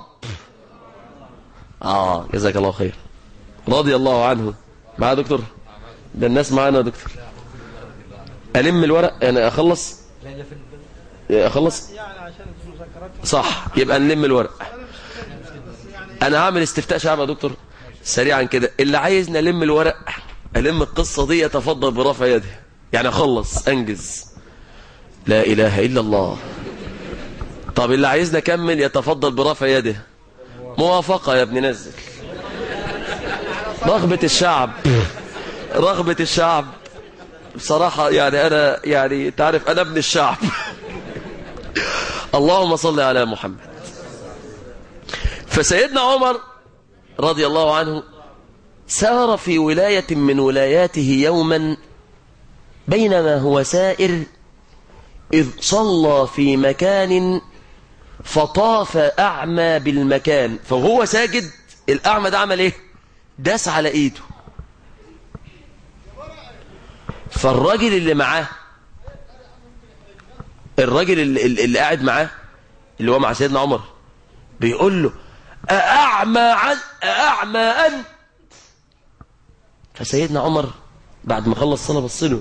آه جزاك الله خير رضي الله عنه معاه دكتور ده الناس معانا يا دكتور ألم الورق يعني أخلص أخلص صح يبقى نلم الورق أنا هعمل استفتاء شعب يا دكتور سريعا كده اللي عايز نلم الورق ألم القصة دي يتفضل برفع يده يعني أخلص أنجز لا إله إلا الله طب اللي عايزنا نكمل يتفضل برفع يده موافقة يا ابن نزل رغبة الشعب رغبة الشعب بصراحة يعني أنا يعني تعرف أنا ابن الشعب اللهم صل على محمد فسيدنا عمر رضي الله عنه سار في ولاية من ولاياته يوما بينما هو سائر إذ صلى في مكان فطاف أعمى بالمكان فهو ساجد الأعمى ده عمل إيه داس على إيده فالراجل اللي معاه الراجل اللي, اللي قاعد معاه اللي هو مع سيدنا عمر بيقول له أأعمى عن أأعمى أنت فسيدنا عمر بعد ما خلص صلاة بصله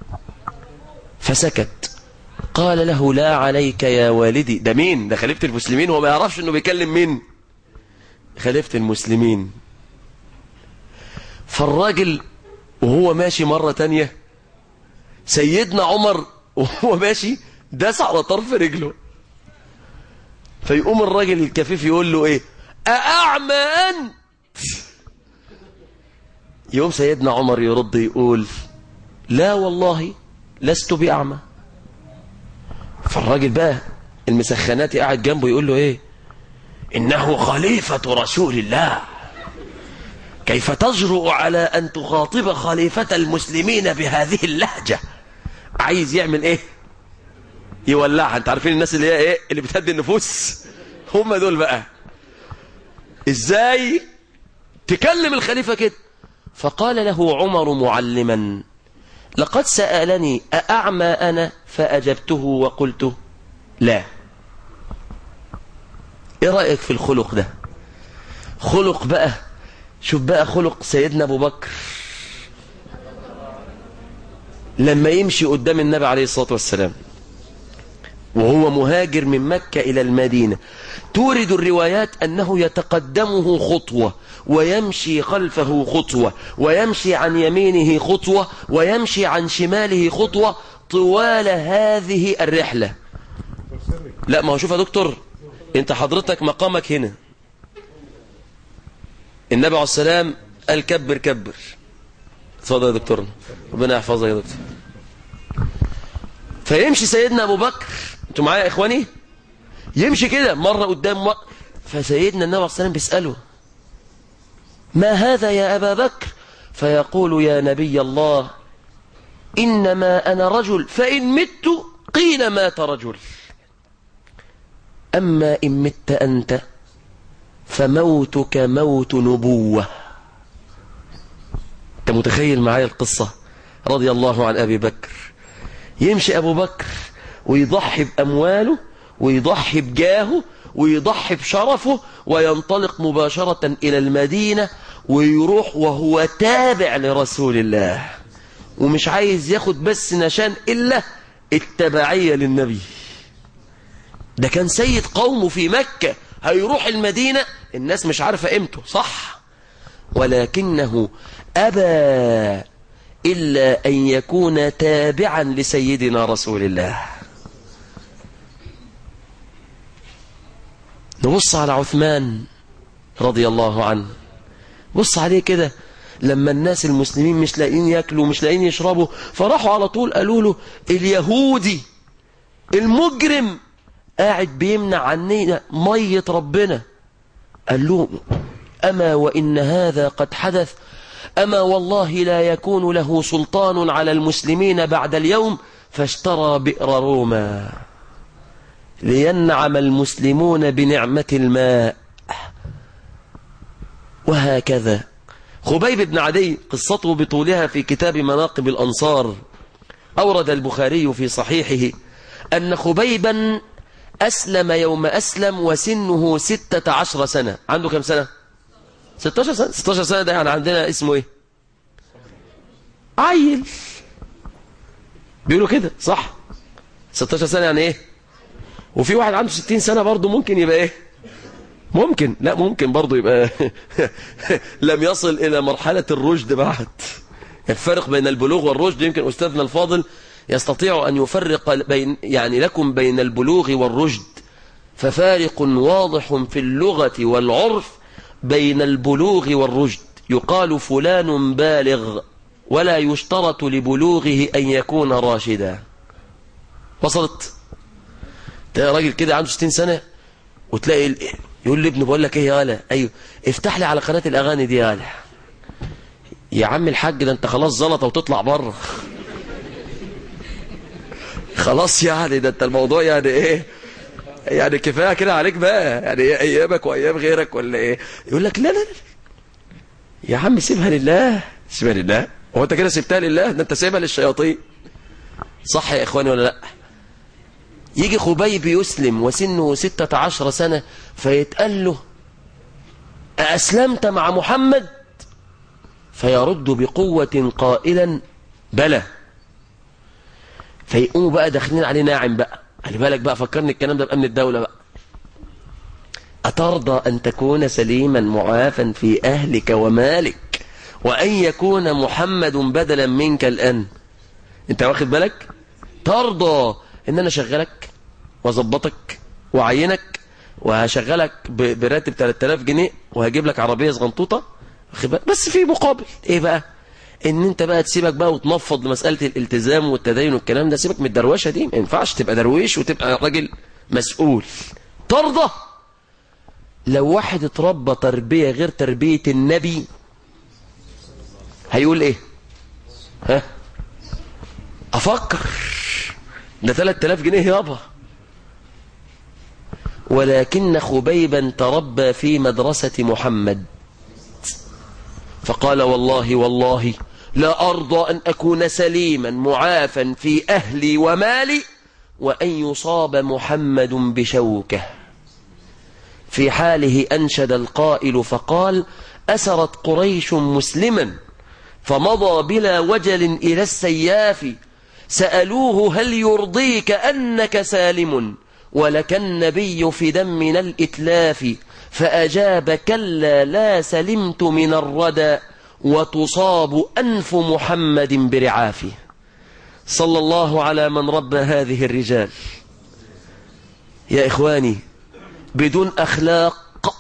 فسكت قال له لا عليك يا والدي ده مين ده خليفة المسلمين هو ما يعرفش انه بيكلم مين خليفة المسلمين فالراجل وهو ماشي مرة تانية سيدنا عمر وهو ماشي داس على طرف رجله فيقوم الراجل الكفيف يقول له ايه أأعمى أنت يوم سيدنا عمر يرد يقول لا والله لست بأعمى فالراجل بقى المسخناتي قاعد جنبه يقول له ايه انه خليفة رسول الله كيف تجرؤ على ان تخاطب خليفة المسلمين بهذه اللهجة عايز يعمل ايه يولعها انت عارفين الناس اللي هي ايه اللي بتهدي النفوس هم دول بقى ازاي تكلم الخليفة كده فقال له عمر معلما لقد سألني أأعمى أنا فأجبته وقلت لا ايه رأيك في الخلق ده خلق بقى شوف بقى خلق سيدنا أبو بكر لما يمشي قدام النبي عليه الصلاة والسلام وهو مهاجر من مكة إلى المدينة تورد الروايات أنه يتقدمه خطوة ويمشي خلفه خطوة ويمشي عن يمينه خطوة ويمشي عن شماله خطوة طوال هذه الرحلة لا ما هو شوف يا دكتور انت حضرتك مقامك هنا النبي عليه السلام قال كبر كبر اتفضل يا دكتور ربنا يحفظك يا دكتور فيمشي سيدنا ابو بكر انتوا معايا يا اخواني يمشي كده مرة قدام و... فسيدنا النبي عليه السلام بيسأله ما هذا يا أبا بكر فيقول يا نبي الله إنما أنا رجل فإن مت قيل مات رجل أما إن مت أنت فموتك موت نبوة أنت متخيل معايا القصة رضي الله عن أبي بكر يمشي أبو بكر ويضحي بأمواله ويضحي بجاهه ويضحي بشرفه وينطلق مباشرة إلى المدينة ويروح وهو تابع لرسول الله ومش عايز ياخد بس نشان إلا التبعية للنبي ده كان سيد قومه في مكة هيروح المدينة الناس مش عارفة قيمته صح ولكنه أبى إلا أن يكون تابعا لسيدنا رسول الله نبص على عثمان رضي الله عنه بص عليه كده لما الناس المسلمين مش لاقيين ياكلوا مش لاقيين يشربوا فراحوا على طول قالوا له اليهودي المجرم قاعد بيمنع عننا مية ربنا قال له أما وإن هذا قد حدث أما والله لا يكون له سلطان على المسلمين بعد اليوم فاشترى بئر روما لينعم المسلمون بنعمة الماء وهكذا خبيب بن عدي قصته بطولها في كتاب مناقب الأنصار أورد البخاري في صحيحه أن خبيبا أسلم يوم أسلم وسنه ستة عشر سنة عنده كم سنة؟ 16 سنة 16 سنة ده يعني عندنا اسمه ايه عيل بيقولوا كده صح 16 سنة يعني ايه وفي واحد عنده 60 سنة برضه ممكن يبقى ايه ممكن لا ممكن برضه يبقى لم يصل إلى مرحلة الرشد بعد الفرق بين البلوغ والرشد يمكن أستاذنا الفاضل يستطيع أن يفرق بين يعني لكم بين البلوغ والرشد ففارق واضح في اللغة والعرف بين البلوغ والرشد يقال فلان بالغ ولا يشترط لبلوغه أن يكون راشدا وصلت تلاقي راجل كده عنده 60 سنة وتلاقي يقول لابنه بقول لك ايه يا غالة ايوه افتح لي على قناة الاغاني دي يا غالة يا عم الحاج ده انت خلاص زلطة وتطلع بره خلاص يعني ده انت الموضوع يعني ايه يعني كفايه كده عليك بقى يعني ايه ايامك وايام غيرك ولا ايه يقول لك لا لا لا يا عم سيبها لله سيبها لله هو انت كده سبتها لله ده انت سيبها للشياطين صح يا اخواني ولا لا يجي خبيب يسلم وسنه ستة عشر سنة فيتقال له أسلمت مع محمد فيرد بقوة قائلا بلى فيقوموا بقى داخلين عليه ناعم بقى خلي بالك بقى فكرني الكلام ده بأمن الدولة بقى أترضى أن تكون سليما معافا في أهلك ومالك وأن يكون محمد بدلا منك الآن أنت واخد بالك ترضى ان انا اشغلك واظبطك واعينك وهشغلك براتب 3000 جنيه وهجيب لك عربيه صغنطوطه بس في مقابل ايه بقى ان انت بقى تسيبك بقى وتنفض لمساله الالتزام والتدين والكلام ده سيبك من الدروشه دي ما ينفعش تبقى درويش وتبقى راجل مسؤول ترضى لو واحد اتربى تربية غير تربية النبي هيقول ايه ها افكر ده 3000 جنيه يابا ولكن خبيبا تربى في مدرسة محمد فقال والله والله لا أرضى أن أكون سليما معافا في أهلي ومالي وأن يصاب محمد بشوكه في حاله أنشد القائل فقال أسرت قريش مسلما فمضى بلا وجل إلى السياف سألوه هل يرضيك أنك سالم ولك النبي في دمنا الإتلاف فأجاب كلا لا سلمت من الردى وتصاب أنف محمد برعافه صلى الله على من ربى هذه الرجال يا إخواني بدون أخلاق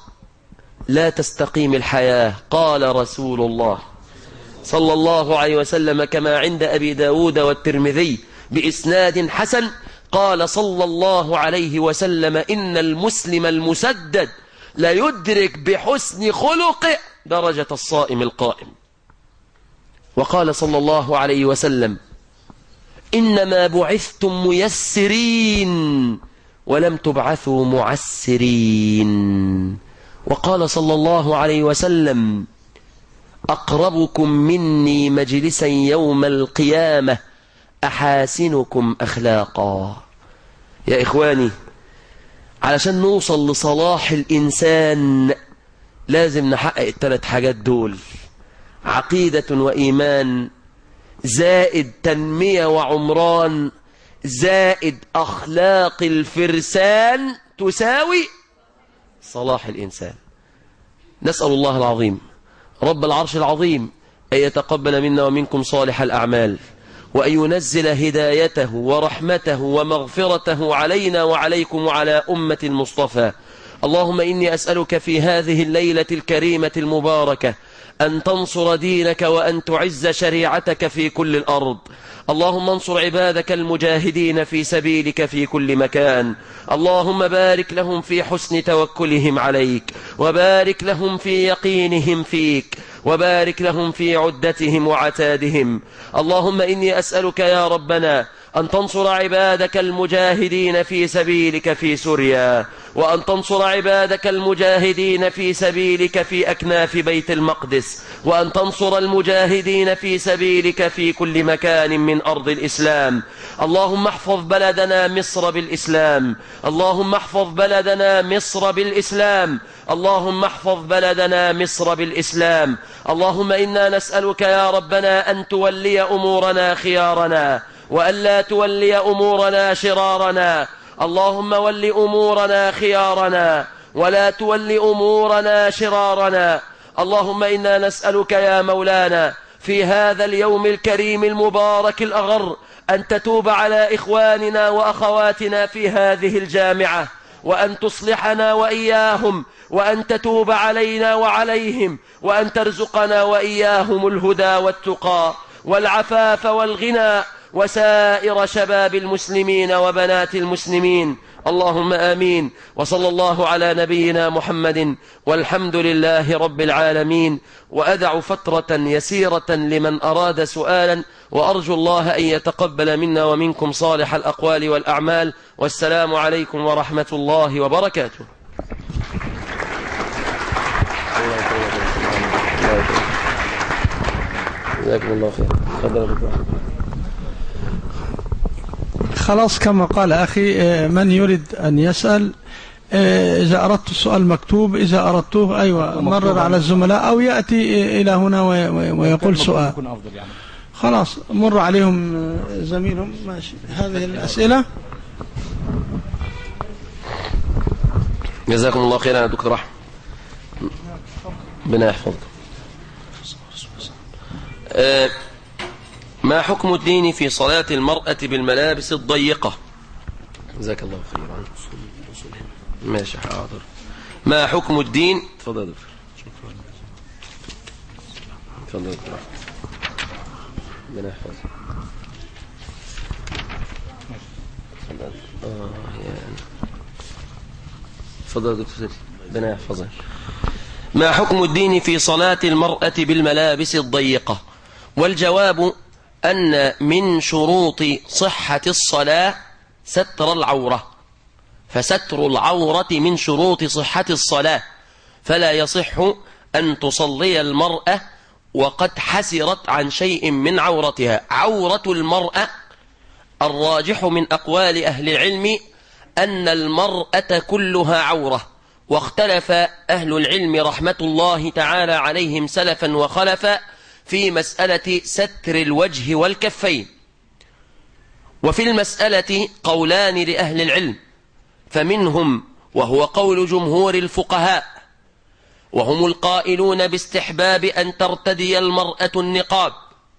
لا تستقيم الحياة قال رسول الله صلى الله عليه وسلم كما عند أبي داود والترمذي بإسناد حسن قال صلى الله عليه وسلم إن المسلم المسدد لا يدرك بحسن خلقه درجة الصائم القائم وقال صلى الله عليه وسلم إنما بعثتم ميسرين ولم تبعثوا معسرين وقال صلى الله عليه وسلم أقربكم مني مجلسا يوم القيامة أحاسنكم أخلاقا يا إخواني علشان نوصل لصلاح الإنسان لازم نحقق الثلاث حاجات دول عقيدة وإيمان زائد تنمية وعمران زائد أخلاق الفرسان تساوي صلاح الإنسان نسأل الله العظيم رب العرش العظيم أن يتقبل منا ومنكم صالح الأعمال وأن ينزل هدايته ورحمته ومغفرته علينا وعليكم وعلى أمة المصطفى اللهم إني أسألك في هذه الليلة الكريمة المباركة أن تنصر دينك وأن تعز شريعتك في كل الأرض اللهم انصر عبادك المجاهدين في سبيلك في كل مكان اللهم بارك لهم في حسن توكلهم عليك وبارك لهم في يقينهم فيك وبارك لهم في عدتهم وعتادهم اللهم إني أسألك يا ربنا أن تنصر عبادك المجاهدين في سبيلك في سوريا وأن تنصر عبادك المجاهدين في سبيلك في أكناف بيت المقدس وأن تنصر المجاهدين في سبيلك في كل مكان من أرض الإسلام اللهم احفظ بلدنا مصر بالإسلام اللهم احفظ بلدنا مصر بالإسلام اللهم احفظ بلدنا مصر بالإسلام اللهم إنا نسألك يا ربنا أن تولي أمورنا خيارنا وألا تولي أمورنا شرارنا اللهم ول أمورنا خيارنا ولا تول أمورنا شرارنا اللهم إنا نسألك يا مولانا في هذا اليوم الكريم المبارك الأغر أن تتوب على إخواننا وأخواتنا في هذه الجامعة وأن تصلحنا وإياهم وأن تتوب علينا وعليهم وأن ترزقنا وإياهم الهدى والتقى والعفاف والغنى وسائر شباب المسلمين وبنات المسلمين اللهم آمين وصلى الله على نبينا محمد والحمد لله رب العالمين وأدع فترة يسيرة لمن أراد سؤالا وأرجو الله أن يتقبل منا ومنكم صالح الأقوال والأعمال والسلام عليكم ورحمة الله وبركاته جزاكم الله خير خلاص كما قال أخي آه، من يريد أن يسأل آه، إذا أردت السؤال مكتوب إذا أردته أيوة مرر على الزملاء أو يأتي إلى هنا وي- وي- ويقول سؤال يكون أفضل يعني خلاص مر عليهم آه، زميلهم ماشي هذه الأسئلة جزاكم الله خيرا يا دكتور أحمد ربنا يحفظك آه، ما حكم الدين في صلاة المرأة بالملابس الضيقة جزاك الله خيرا ماشي حاضر ما حكم الدين تفضل يا دكتور تفضل يا دكتور ربنا يحفظك تفضل. آه يا تفضل يا دكتور سيدي ربنا يحفظك ما حكم الدين في صلاة المرأة بالملابس الضيقة والجواب أن من شروط صحة الصلاة ستر العورة فستر العورة من شروط صحة الصلاة فلا يصح أن تصلي المرأة وقد حسرت عن شيء من عورتها عورة المرأة الراجح من أقوال أهل العلم أن المرأة كلها عورة واختلف أهل العلم رحمة الله تعالى عليهم سلفا وخلفا في مسألة ستر الوجه والكفين وفي المسألة قولان لأهل العلم فمنهم وهو قول جمهور الفقهاء وهم القائلون باستحباب أن ترتدي المرأة النقاب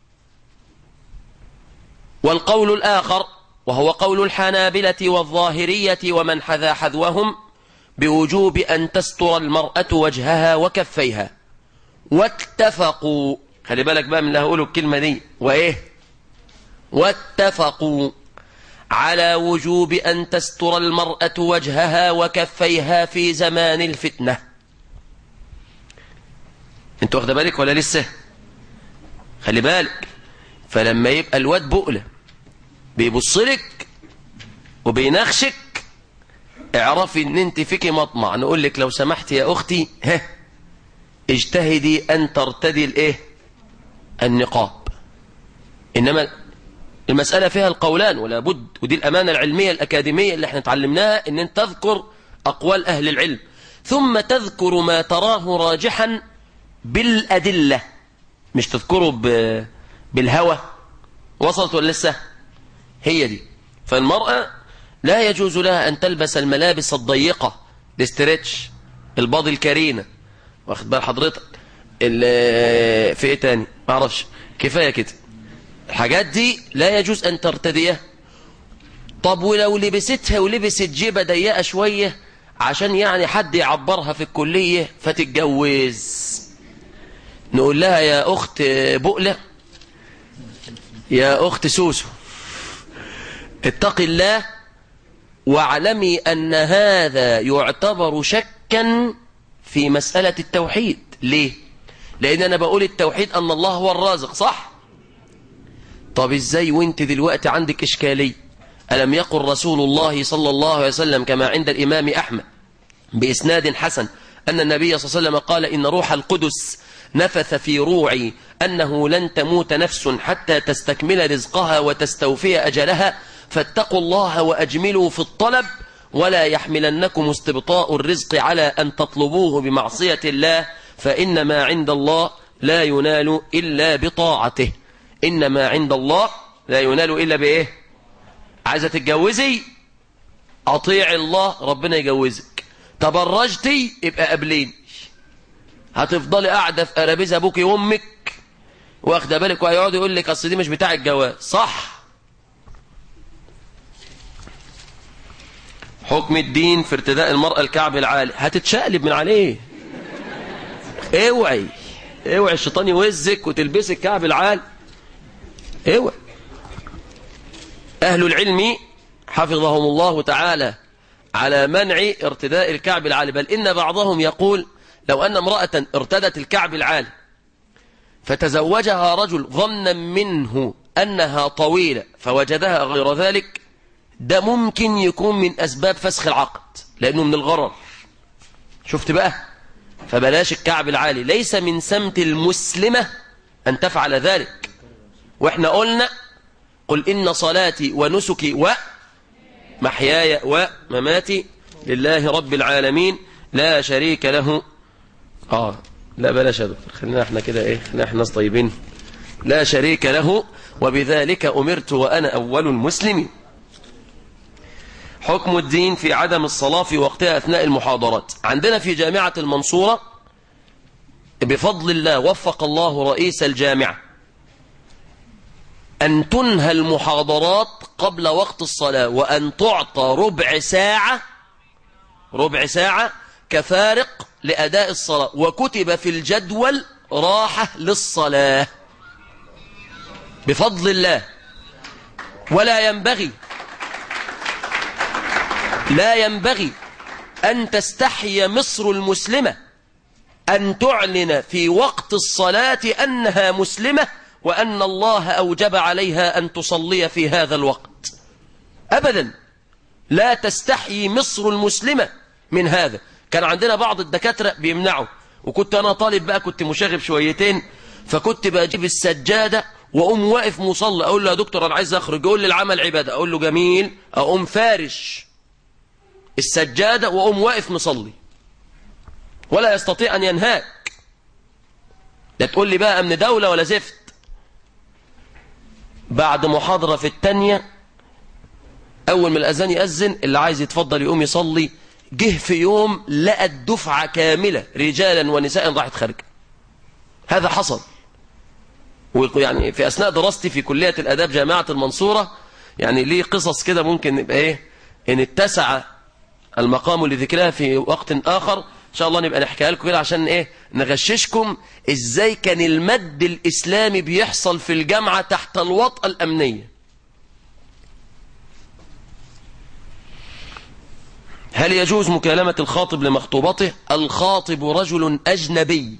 والقول الآخر وهو قول الحنابلة والظاهرية ومن حذا حذوهم بوجوب أن تستر المرأة وجهها وكفيها واتفقوا خلي بالك بقى من اللي هقوله الكلمة دي وإيه واتفقوا على وجوب أن تستر المرأة وجهها وكفيها في زمان الفتنة انت واخد بالك ولا لسه خلي بالك فلما يبقى الواد بقلة بيبصلك وبينخشك اعرفي ان انت فيكي مطمع نقول لك لو سمحت يا اختي ها اجتهدي ان ترتدي الايه النقاب انما المسألة فيها القولان ولا بد ودي الأمانة العلمية الأكاديمية اللي احنا اتعلمناها ان انت تذكر أقوال أهل العلم ثم تذكر ما تراه راجحا بالأدلة مش تذكره ب... بالهوى وصلت ولا لسه هي دي فالمرأة لا يجوز لها أن تلبس الملابس الضيقة الاسترتش الباضي الكرينة واخد بال حضرتك في ايه تاني ما اعرفش كفاية كده الحاجات دي لا يجوز أن ترتديها طب ولو لبستها ولبست جيبة ضيقة شوية عشان يعني حد يعبرها في الكلية فتتجوز نقول لها يا أخت بؤلة يا أخت سوسو اتقي الله واعلمي أن هذا يعتبر شكا في مسألة التوحيد ليه؟ لأن أنا بقول التوحيد أن الله هو الرازق صح؟ طب إزاي وانت دلوقتي عندك إشكالية ألم يقل رسول الله صلى الله عليه وسلم كما عند الإمام أحمد بإسناد حسن أن النبي صلى الله عليه وسلم قال إن روح القدس نفث في روعي أنه لن تموت نفس حتى تستكمل رزقها وتستوفي أجلها فاتقوا الله وأجملوا في الطلب ولا يحملنكم استبطاء الرزق على أن تطلبوه بمعصية الله فإن ما عند الله لا ينال إلا بطاعته إن ما عند الله لا ينال إلا بإيه عايزة تتجوزي أطيع الله ربنا يجوزك تبرجتي يبقى قبلين هتفضلي قاعدة في قرابيز أبوك وأمك واخده بالك وهيقعد يقول لك أصل دي مش بتاع الجواز صح حكم الدين في ارتداء المرأة الكعب العالي هتتشقلب من عليه اوعي اوعي الشيطان يوزك وتلبسي الكعب العالي اوعي أهل العلم حفظهم الله تعالى على منع ارتداء الكعب العالي بل إن بعضهم يقول لو أن امرأة ارتدت الكعب العالي فتزوجها رجل ظنا منه أنها طويلة فوجدها غير ذلك ده ممكن يكون من أسباب فسخ العقد لأنه من الغرر شفت بقى فبلاش الكعب العالي ليس من سمت المسلمة أن تفعل ذلك وإحنا قلنا قل إن صلاتي ونسكي ومحياي ومماتي لله رب العالمين لا شريك له آه لا بلاش يا دكتور خلينا احنا كده ايه خلينا احنا ناس طيبين لا شريك له وبذلك أمرت وأنا أول المسلمين حكم الدين في عدم الصلاة في وقتها أثناء المحاضرات عندنا في جامعة المنصورة بفضل الله وفق الله رئيس الجامعة أن تنهى المحاضرات قبل وقت الصلاة وأن تعطى ربع ساعة ربع ساعة كفارق لأداء الصلاة وكتب في الجدول راحة للصلاة بفضل الله ولا ينبغي لا ينبغي أن تستحي مصر المسلمة أن تعلن في وقت الصلاة أنها مسلمة وأن الله أوجب عليها أن تصلي في هذا الوقت أبدا لا تستحيي مصر المسلمة من هذا كان عندنا بعض الدكاترة بيمنعوا وكنت أنا طالب بقى كنت مشاغب شويتين فكنت بجيب السجادة وأقوم واقف مصلى أقول له يا دكتور أنا عايز أخرج يقول لي العمل عبادة أقول له جميل أقوم فارش السجادة وأقوم واقف مصلي ولا يستطيع أن ينهاك لا تقول لي بقى أمن دولة ولا زفت بعد محاضرة في التانية أول ما الأذان يأذن اللي عايز يتفضل يقوم يصلي جه في يوم لقى الدفعة كاملة رجالا ونساء راحت خارجة هذا حصل ويعني في أثناء دراستي في كلية الأداب جامعة المنصورة يعني ليه قصص كده ممكن نبقى إيه إن اتسع المقام لذكرها في وقت آخر إن شاء الله نبقى نحكيها لكم كده عشان إيه نغششكم إزاي كان المد الإسلامي بيحصل في الجامعة تحت الوطأة الأمنية هل يجوز مكالمة الخاطب لمخطوبته الخاطب رجل أجنبي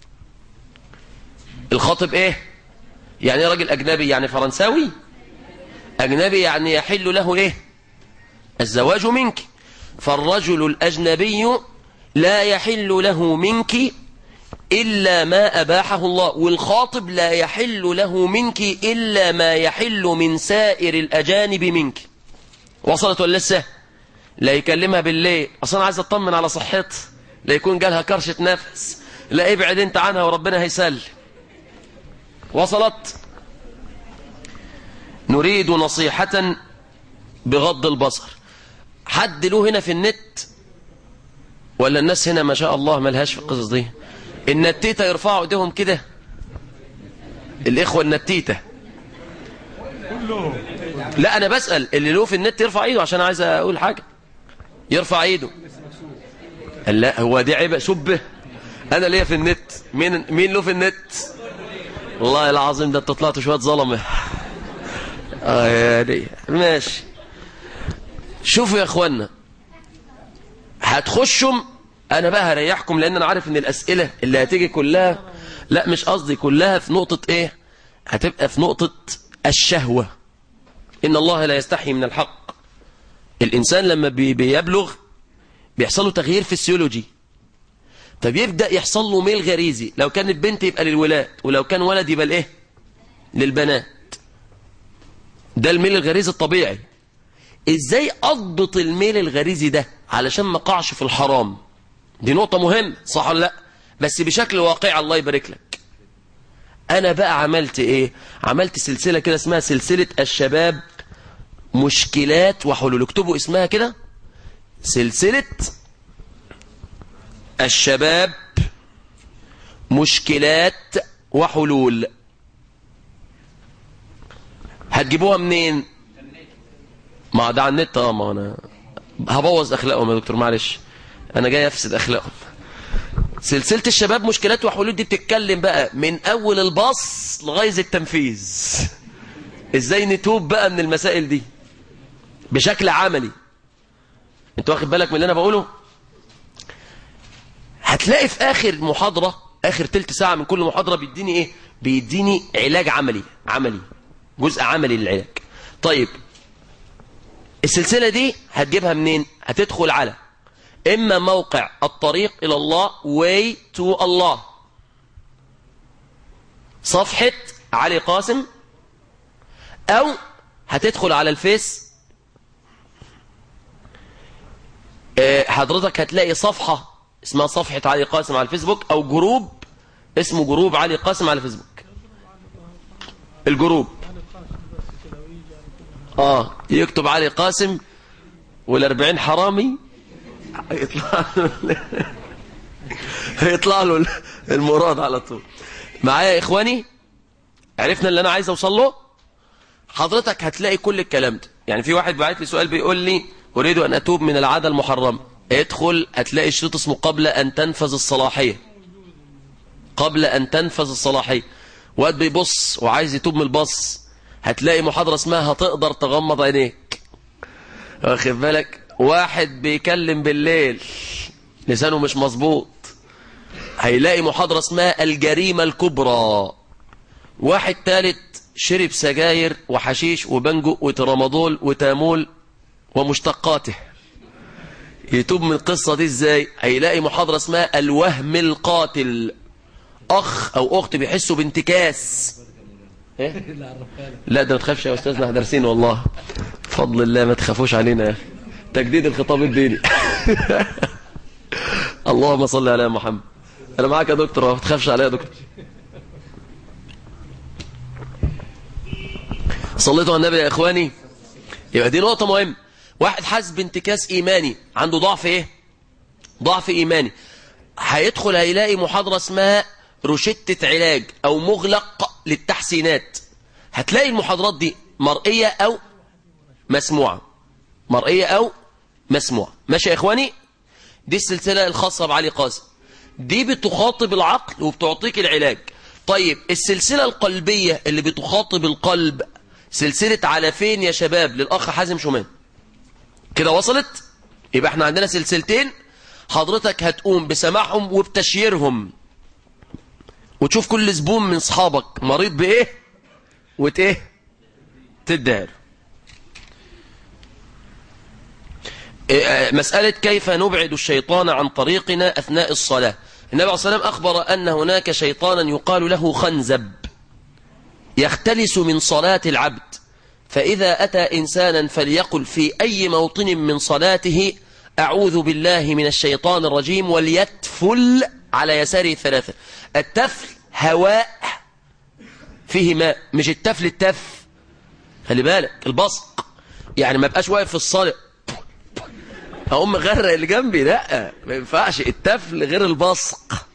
الخاطب إيه يعني إيه راجل أجنبي يعني فرنساوي أجنبي يعني يحل له إيه الزواج منك فالرجل الأجنبي لا يحل له منك إلا ما أباحه الله والخاطب لا يحل له منك إلا ما يحل من سائر الأجانب منك وصلت ولا لسه لا يكلمها بالليل أصلا عايز أطمن على صحتها لا يكون جالها كرشة نفس لا ابعد انت عنها وربنا هيسل وصلت نريد نصيحة بغض البصر حد له هنا في النت ولا الناس هنا ما شاء الله ملهاش في القصص دي النتيتة يرفعوا ايديهم كده الاخوة النتيتة لا انا بسأل اللي له في النت يرفع ايده عشان عايز اقول حاجة يرفع ايده قال لا هو دي عيبة سبه انا ليا في النت مين مين له في النت والله العظيم ده انتوا طلعتوا شويه ظلمه اه يا دي ماشي شوفوا يا اخوانا هتخشم انا بقى هريحكم لان انا عارف ان الاسئله اللي هتيجي كلها لا مش قصدي كلها في نقطه ايه هتبقى في نقطه الشهوه ان الله لا يستحي من الحق الانسان لما بي بيبلغ بيحصل له تغيير فسيولوجي فبيبدا يحصل له ميل غريزي لو كانت بنت يبقى للولاد ولو كان ولد يبقى لايه للبنات ده الميل الغريزي الطبيعي ازاي اضبط الميل الغريزي ده علشان ما اقعش في الحرام دي نقطة مهمة صح ولا لا بس بشكل واقعي الله يبارك لك انا بقى عملت ايه عملت سلسلة كده اسمها سلسلة الشباب مشكلات وحلول اكتبوا اسمها كده سلسلة الشباب مشكلات وحلول هتجيبوها منين ما ده على النت اه ما انا هبوظ اخلاقهم يا دكتور معلش انا جاي افسد اخلاقهم سلسلة الشباب مشكلات وحلول دي بتتكلم بقى من اول الباص لغاية التنفيذ ازاي نتوب بقى من المسائل دي بشكل عملي انت واخد بالك من اللي انا بقوله هتلاقي في اخر محاضرة اخر تلت ساعة من كل محاضرة بيديني ايه بيديني علاج عملي عملي جزء عملي للعلاج طيب السلسلة دي هتجيبها منين هتدخل على اما موقع الطريق الى الله way to الله صفحة علي قاسم او هتدخل على الفيس اه حضرتك هتلاقي صفحة اسمها صفحة علي قاسم على الفيسبوك او جروب اسمه جروب علي قاسم على الفيسبوك الجروب اه يكتب علي قاسم والاربعين حرامي هيطلع له هيطلع له المراد على طول معايا يا اخواني عرفنا اللي انا عايز اوصل له حضرتك هتلاقي كل الكلام ده يعني في واحد بعت لي سؤال بيقول لي اريد ان اتوب من العاده المحرمه ادخل هتلاقي شريط اسمه قبل ان تنفذ الصلاحيه قبل ان تنفذ الصلاحيه واد بيبص وعايز يتوب من البص هتلاقي محاضره اسمها هتقدر تغمض عينيك واخد بالك واحد بيكلم بالليل لسانه مش مظبوط هيلاقي محاضرة اسمها الجريمة الكبرى واحد تالت شرب سجاير وحشيش وبنجو وترامادول وتامول ومشتقاته يتوب من القصة دي ازاي هيلاقي محاضرة اسمها الوهم القاتل اخ او اخت بيحسوا بانتكاس إيه؟ لا ده ما تخافش يا استاذنا احنا دارسين والله بفضل الله ما تخافوش علينا يا اخي تجديد الخطاب الديني اللهم صل على محمد انا معاك يا دكتور ما تخافش عليا يا دكتور صليتوا على النبي يا اخواني يبقى دي نقطة مهمة واحد حاسس بانتكاس ايماني عنده ضعف ايه ضعف ايماني هيدخل هيلاقي محاضرة اسمها روشتة علاج او مغلق للتحسينات هتلاقي المحاضرات دي مرئية او مسموعة مرئية او مسموعة ماشي يا اخواني دي السلسلة الخاصة بعلي قاسم دي بتخاطب العقل وبتعطيك العلاج طيب السلسلة القلبية اللي بتخاطب القلب سلسلة على فين يا شباب للأخ حازم شومان كده وصلت يبقى احنا عندنا سلسلتين حضرتك هتقوم بسماعهم وبتشييرهم وتشوف كل زبون من اصحابك مريض بايه وت ايه تدهر مسألة كيف نبعد الشيطان عن طريقنا أثناء الصلاة النبي عليه الصلاة والسلام أخبر أن هناك شيطانا يقال له خنزب يختلس من صلاة العبد فإذا أتى إنسانا فليقل في أي موطن من صلاته أعوذ بالله من الشيطان الرجيم وليتفل على يساره ثلاثة التفل هواء فيه ماء مش التفل التف خلي بالك البصق يعني ما بقاش واقف في الصلاة اقوم مغرق اللي جنبي لا ما ينفعش التفل غير البصق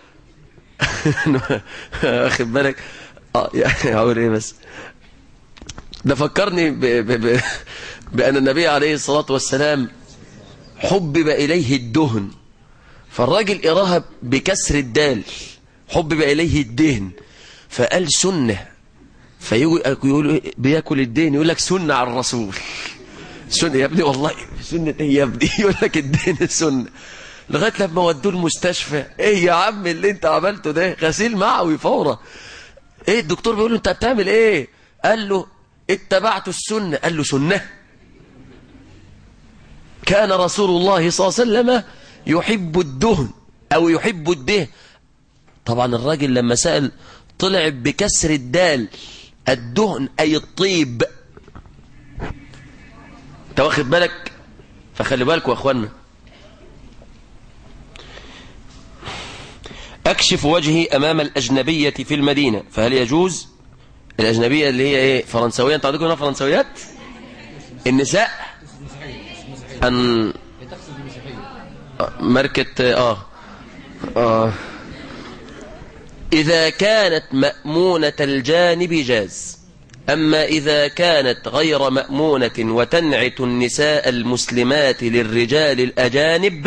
واخد بالك اه يعني هقول ايه بس ده فكرني ب... ب... ب... بأن النبي عليه الصلاة والسلام حبب إليه الدهن فالراجل إراها بكسر الدال حبب إليه الدهن فقال سنة فيقول بياكل الدهن يقول لك سنة على الرسول سنة يا ابني والله سنة ايه يا ابني يقول لك الدهن سنة لغاية لما ودوه المستشفى ايه يا عم اللي انت عملته ده غسيل معوي فورا ايه الدكتور بيقول له انت بتعمل ايه قال له اتبعت السنة قال له سنة كان رسول الله صلى الله عليه وسلم يحب الدهن او يحب الدهن طبعا الراجل لما سأل طلع بكسر الدال الدهن اي الطيب انت واخد بالك فخلي بالكوا يا اخوانا اكشف وجهي امام الاجنبية في المدينة فهل يجوز الاجنبية اللي هي ايه فرنسوية انت عندكم هنا فرنسويات النساء ان ماركة اه اه اذا كانت مأمونة الجانب جاز أما إذا كانت غير مأمونة وتنعت النساء المسلمات للرجال الأجانب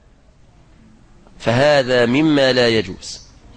فهذا مما لا يجوز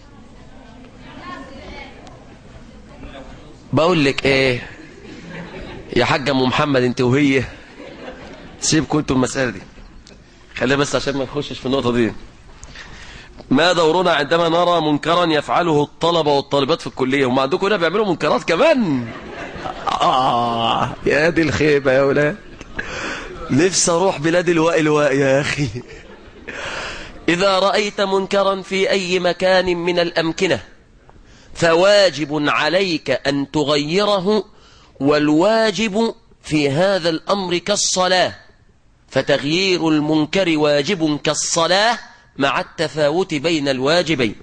بقول لك ايه يا حاج ام محمد انت وهي سيبكم انتوا المسألة دي خليها بس عشان ما نخشش في النقطة دي ما دورنا عندما نرى منكرا يفعله الطلبة والطالبات في الكلية وما عندكم هنا بيعملوا منكرات كمان آه يا دي الخيبة يا ولاد نفسي أروح بلاد الواء الواء يا أخي إذا رأيت منكرا في أي مكان من الأمكنة فواجب عليك أن تغيره والواجب في هذا الأمر كالصلاة فتغيير المنكر واجب كالصلاة مع التفاوت بين الواجبين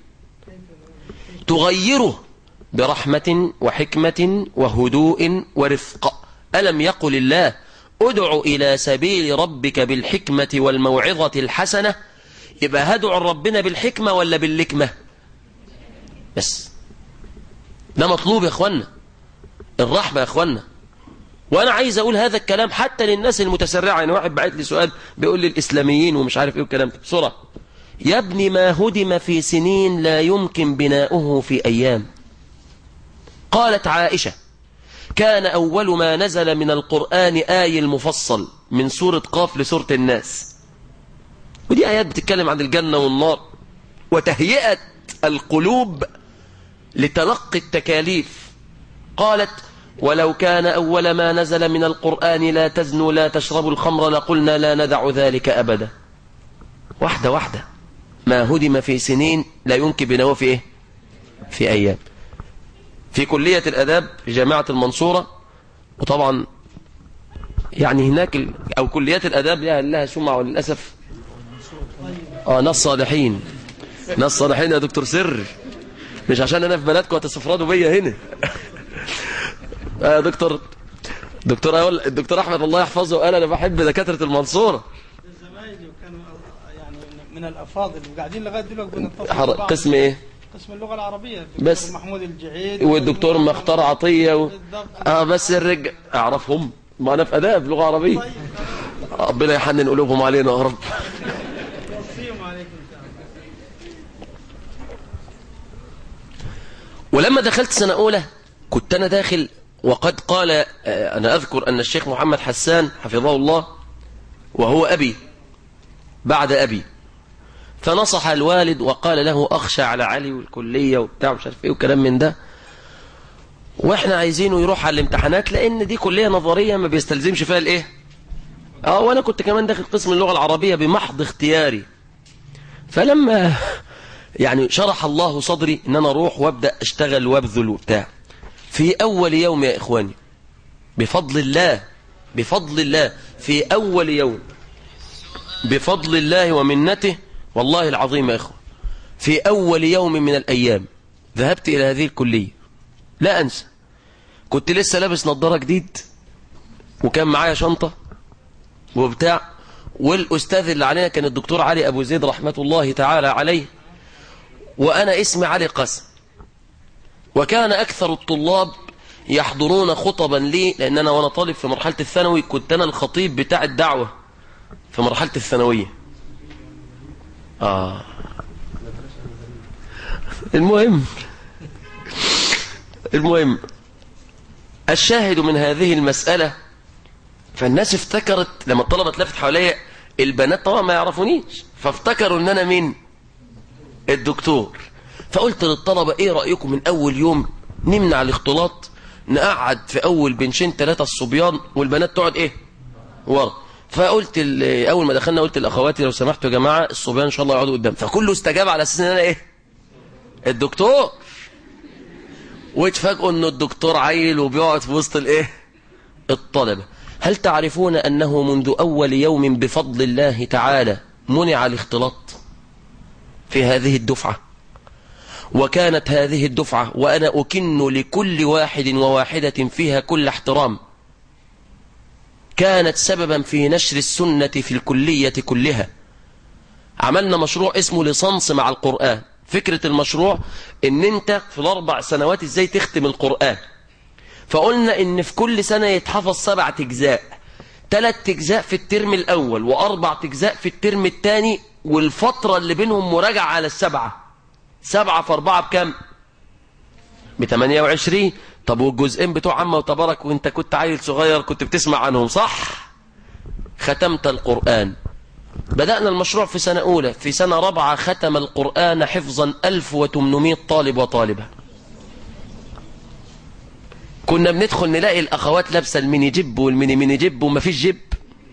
تغيره برحمة وحكمة وهدوء ورفق ألم يقل الله ادع إلى سبيل ربك بالحكمة والموعظة الحسنة يبقى هدع ربنا بالحكمة ولا باللكمة بس ده مطلوب يا اخوانا الرحمة يا اخوانا وانا عايز اقول هذا الكلام حتى للناس المتسرعة يعني واحد بعت لي سؤال بيقول لي الاسلاميين ومش عارف ايه الكلام بسرعة يا ابني ما هدم في سنين لا يمكن بناؤه في ايام قالت عائشة كان أول ما نزل من القرآن آي المفصل من سورة قاف لسورة الناس ودي آيات بتتكلم عن الجنة والنار وتهيئة القلوب لتلقي التكاليف قالت ولو كان أول ما نزل من القرآن لا تزنوا لا تشربوا الخمر لقلنا لا ندع ذلك أبدا واحدة واحدة ما هدم في سنين لا يمكن بنوه في إيه في أيام في كلية الأداب في جامعة المنصورة وطبعا يعني هناك ال... أو كليات الأداب لها, لها سمعة وللأسف آه ناس صالحين ناس صالحين يا دكتور سر مش عشان أنا في بلدكم هتستفردوا بيا هنا آه دكتور دكتور أقول الدكتور أحمد الله يحفظه قال أنا بحب دكاترة المنصورة زمايلي وكانوا يعني من الافاضل وقاعدين لغايه دلوقتي بنتصل حر- ببعض. قسم إيه قسم اللغه العربيه الدكتور بس. محمود الجعيد والدكتور مختار عطية و... بالضبط. اه بس الرج اعرفهم ما انا في اداب لغه عربيه ربنا يحنن قلوبهم علينا يا رب وصيهم عليكم إن شاء الله. ولما دخلت سنه اولى كنت انا داخل وقد قال آه، انا اذكر ان الشيخ محمد حسان حفظه الله وهو ابي بعد ابي فنصح الوالد وقال له اخشى على علي والكليه وبتاع مش عارف ايه وكلام من ده واحنا عايزينه يروح على الامتحانات لان دي كليه نظريه ما بيستلزمش فيها الايه اه وانا كنت كمان داخل قسم اللغه العربيه بمحض اختياري فلما يعني شرح الله صدري ان انا اروح وابدا اشتغل وابذل وبتاع في اول يوم يا اخواني بفضل الله بفضل الله في اول يوم بفضل الله ومنته والله العظيم يا اخوان في اول يوم من الايام ذهبت الى هذه الكليه لا انسى كنت لسه لابس نظاره جديد وكان معايا شنطه وبتاع والاستاذ اللي علينا كان الدكتور علي ابو زيد رحمه الله تعالى عليه وانا اسمي علي قاسم وكان اكثر الطلاب يحضرون خطبا لي لان انا وانا طالب في مرحله الثانوي كنت انا الخطيب بتاع الدعوه في مرحله الثانويه اه المهم المهم الشاهد من هذه المسألة فالناس افتكرت لما الطلبة اتلفت حواليا البنات طبعا ما يعرفونيش فافتكروا ان انا مين الدكتور فقلت للطلبة ايه رأيكم من اول يوم نمنع الاختلاط نقعد في اول بنشين ثلاثة الصبيان والبنات تقعد ايه ورا فقلت ال- اول ما دخلنا قلت لاخواتي لو سمحتوا يا جماعة الصبيان ان شاء الله يقعدوا قدام فكله استجاب على اساس ان انا ايه الدكتور واتفاجئوا انه الدكتور عيل وبيقعد في وسط الايه الطلبة هل تعرفون انه منذ اول يوم بفضل الله تعالى منع الاختلاط في هذه الدفعة وكانت هذه الدفعة وأنا أكن لكل واحد وواحدة فيها كل احترام كانت سببا في نشر السنة في الكلية كلها عملنا مشروع اسمه لصنص مع القرآن فكرة المشروع ان انت في الاربع سنوات ازاي تختم القرآن فقلنا ان في كل سنة يتحفظ سبعة اجزاء ثلاث اجزاء في الترم الاول واربع اجزاء في الترم الثاني والفترة اللي بينهم مراجعة على السبعة سبعة في اربعة بكم ب 28 طب والجزئين بتوع عمه وتبارك وانت كنت عيل صغير كنت بتسمع عنهم صح ختمت القرآن بدأنا المشروع في سنة أولى في سنة رابعة ختم القرآن حفظا 1800 طالب وطالبة كنا بندخل نلاقي الأخوات لابسة الميني جيب والميني ميني جيب وما فيش جيب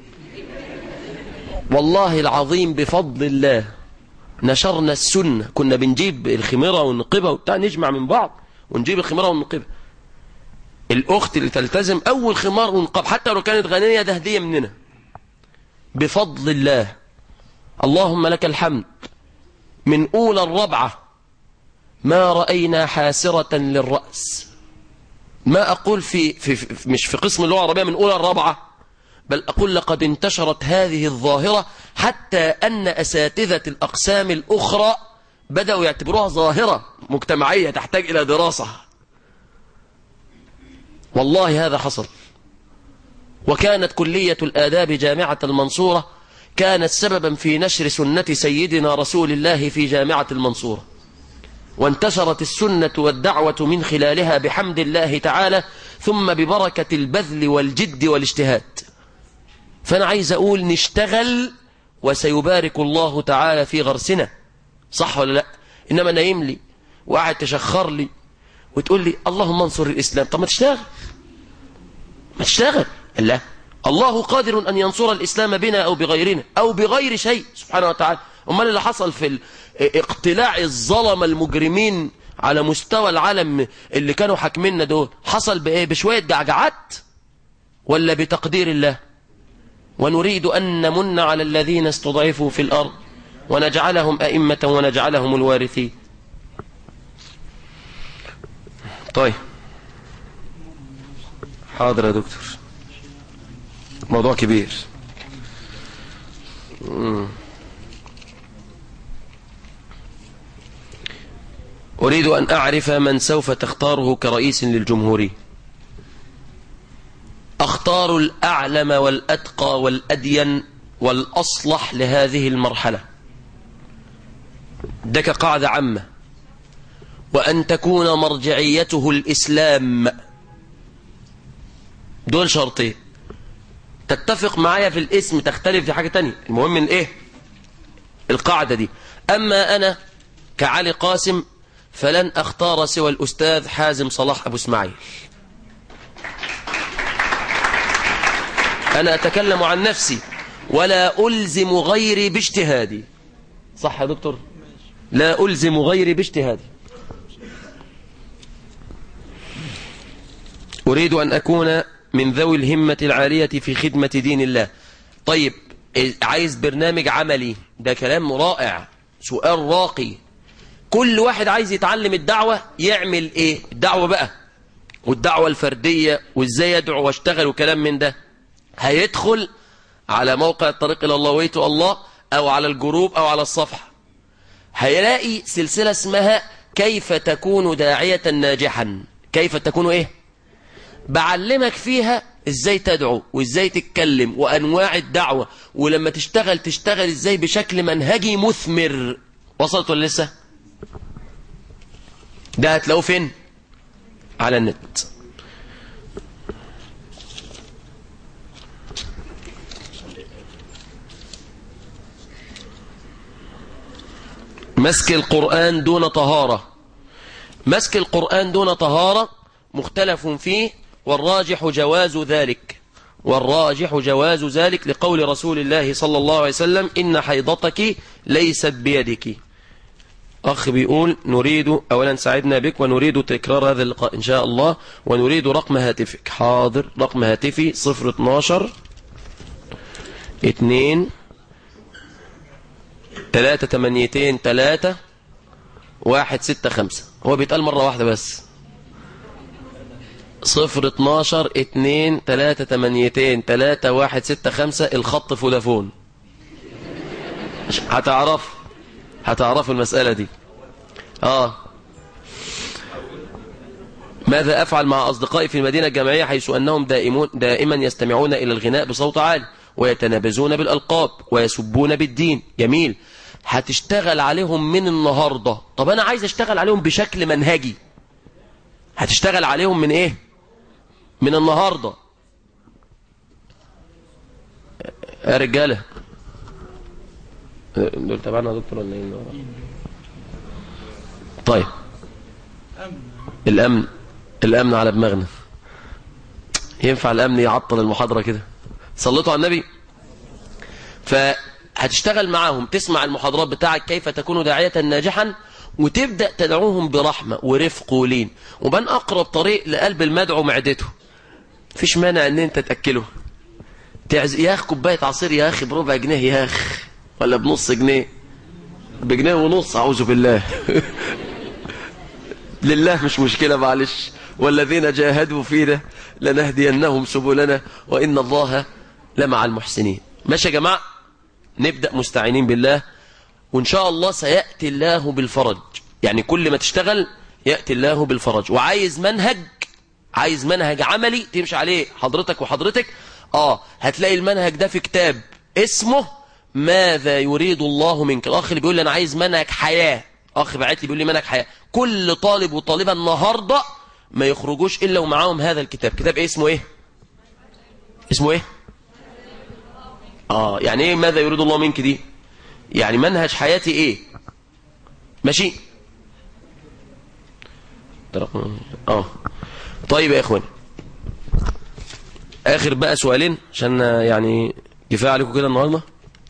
والله العظيم بفضل الله نشرنا السنة كنا بنجيب الخميرة والنقبة وبتاع نجمع من بعض ونجيب الخميرة والنقبة الأخت اللي تلتزم أول خمار ونقاب حتى لو كانت غنية ده هدية مننا بفضل الله اللهم لك الحمد من أولى الربعة ما رأينا حاسرة للرأس ما أقول في, في, في مش في قسم اللغة العربية من أولى الربعة بل أقول لقد انتشرت هذه الظاهرة حتى أن أساتذة الأقسام الأخرى بدأوا يعتبروها ظاهرة مجتمعية تحتاج إلى دراسة والله هذا حصل وكانت كلية الآداب جامعة المنصورة كانت سببا في نشر سنة سيدنا رسول الله في جامعة المنصورة وانتشرت السنة والدعوة من خلالها بحمد الله تعالى ثم ببركة البذل والجد والاجتهاد فأنا عايز أقول نشتغل وسيبارك الله تعالى في غرسنا صح ولا لا إنما نايم لي وقاعد تشخر لي وتقول لي اللهم انصر الإسلام طب ما تشتغل ما تشتغل لا الله قادر أن ينصر الإسلام بنا أو بغيرنا أو بغير شيء سبحانه وتعالى أمال اللي حصل في اقتلاع الظلم المجرمين على مستوى العالم اللي كانوا حاكميننا دول حصل بإيه بشوية جعجعات ولا بتقدير الله ونريد أن نمن على الذين استضعفوا في الأرض ونجعلهم أئمة ونجعلهم الوارثين طيب حاضر يا دكتور موضوع كبير أريد أن أعرف من سوف تختاره كرئيس للجمهورية أختار الأعلم والأتقى والأدين والأصلح لهذه المرحلة دك قاعدة عامة وأن تكون مرجعيته الإسلام دول شرطين تتفق معايا في الاسم تختلف دي حاجة تانية المهم من ايه القاعدة دي أما أنا كعلي قاسم فلن أختار سوى الأستاذ حازم صلاح أبو اسماعيل أنا أتكلم عن نفسي ولا ألزم غيري باجتهادي صح يا دكتور لا ألزم غيري باجتهادي أريد أن أكون من ذوي الهمة العالية في خدمة دين الله طيب عايز برنامج عملي ده كلام رائع سؤال راقي كل واحد عايز يتعلم الدعوة يعمل ايه الدعوة بقى والدعوة الفردية وازاي يدعو واشتغل وكلام من ده هيدخل على موقع الطريق الى الله ويتو الله او على الجروب او على الصفحة هيلاقي سلسلة اسمها كيف تكون داعية ناجحا كيف تكون ايه بعلمك فيها ازاي تدعو وازاي تتكلم وانواع الدعوة ولما تشتغل تشتغل ازاي بشكل منهجي مثمر وصلت ولا لسه ده هتلاقوه فين على النت مسك القرآن دون طهارة مسك القرآن دون طهارة مختلف فيه والراجح جواز ذلك والراجح جواز ذلك لقول رسول الله صلى الله عليه وسلم إن حيضتك ليست بيدك أخ بيقول نريد أولا سعدنا بك ونريد تكرار هذا اللقاء إن شاء الله ونريد رقم هاتفك حاضر رقم هاتفي 012 2 3 8 3 1 6 5 هو بيتقال مرة واحدة بس صفر اتناشر اتنين تلاتة تمانيتين تلاتة واحد ستة خمسة الخط فودافون هتعرف هتعرف المسألة دي اه ماذا أفعل مع أصدقائي في المدينة الجامعية حيث أنهم دائمون دائما يستمعون إلى الغناء بصوت عالي ويتنابزون بالألقاب ويسبون بالدين جميل هتشتغل عليهم من النهاردة طب أنا عايز أشتغل عليهم بشكل منهجي هتشتغل عليهم من إيه من النهاردة يا رجالة دول تبعنا يا دكتور ولا ايه طيب الامن الامن على دماغنا ينفع الامن يعطل المحاضرة كده صليتوا على النبي فهتشتغل معاهم تسمع المحاضرات بتاعك كيف تكون داعية ناجحا وتبدأ تدعوهم برحمة ورفق ولين وبان أقرب طريق لقلب المدعو معدته فيش مانع ان انت تأكله تعز... يا اخ كوباية عصير يا اخي بربع جنيه يا اخ ولا بنص جنيه بجنيه ونص اعوذ بالله لله مش مشكلة معلش والذين جاهدوا فينا لنهدينهم سبلنا وإن الله لمع المحسنين ماشي يا جماعة نبدأ مستعينين بالله وإن شاء الله سيأتي الله بالفرج يعني كل ما تشتغل يأتي الله بالفرج وعايز منهج عايز منهج عملي تمشي عليه حضرتك وحضرتك اه هتلاقي المنهج ده في كتاب اسمه ماذا يريد الله منك الاخ اللي بيقول لي انا عايز منهج حياة اخ بعت لي بيقول لي منهج حياه كل طالب وطالبه النهارده ما يخرجوش الا ومعاهم هذا الكتاب كتاب ايه اسمه ايه اسمه ايه اه يعني ايه ماذا يريد الله منك دي يعني منهج حياتي ايه ماشي اه طيب يا اخوان اخر بقى سؤالين عشان يعني كفايه عليكم كده النهارده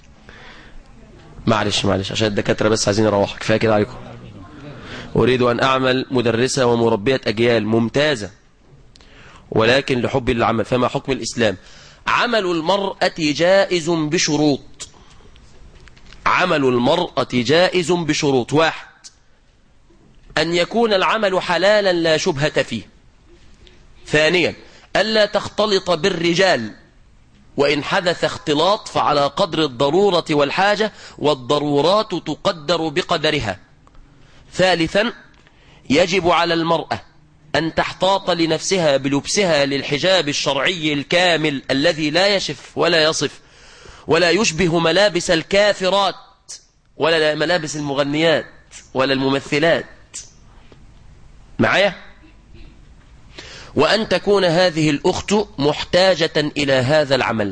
معلش معلش عشان الدكاتره بس عايزين يروحوا كفايه كده عليكم اريد ان اعمل مدرسه ومربيه اجيال ممتازه ولكن لحب العمل فما حكم الاسلام عمل المراه جائز بشروط عمل المراه جائز بشروط واحد أن يكون العمل حلالا لا شبهة فيه ثانيا ألا تختلط بالرجال وإن حدث اختلاط فعلى قدر الضرورة والحاجة والضرورات تقدر بقدرها ثالثا يجب على المرأة أن تحتاط لنفسها بلبسها للحجاب الشرعي الكامل الذي لا يشف ولا يصف ولا يشبه ملابس الكافرات ولا ملابس المغنيات ولا الممثلات معايا وأن تكون هذه الأخت محتاجة إلى هذا العمل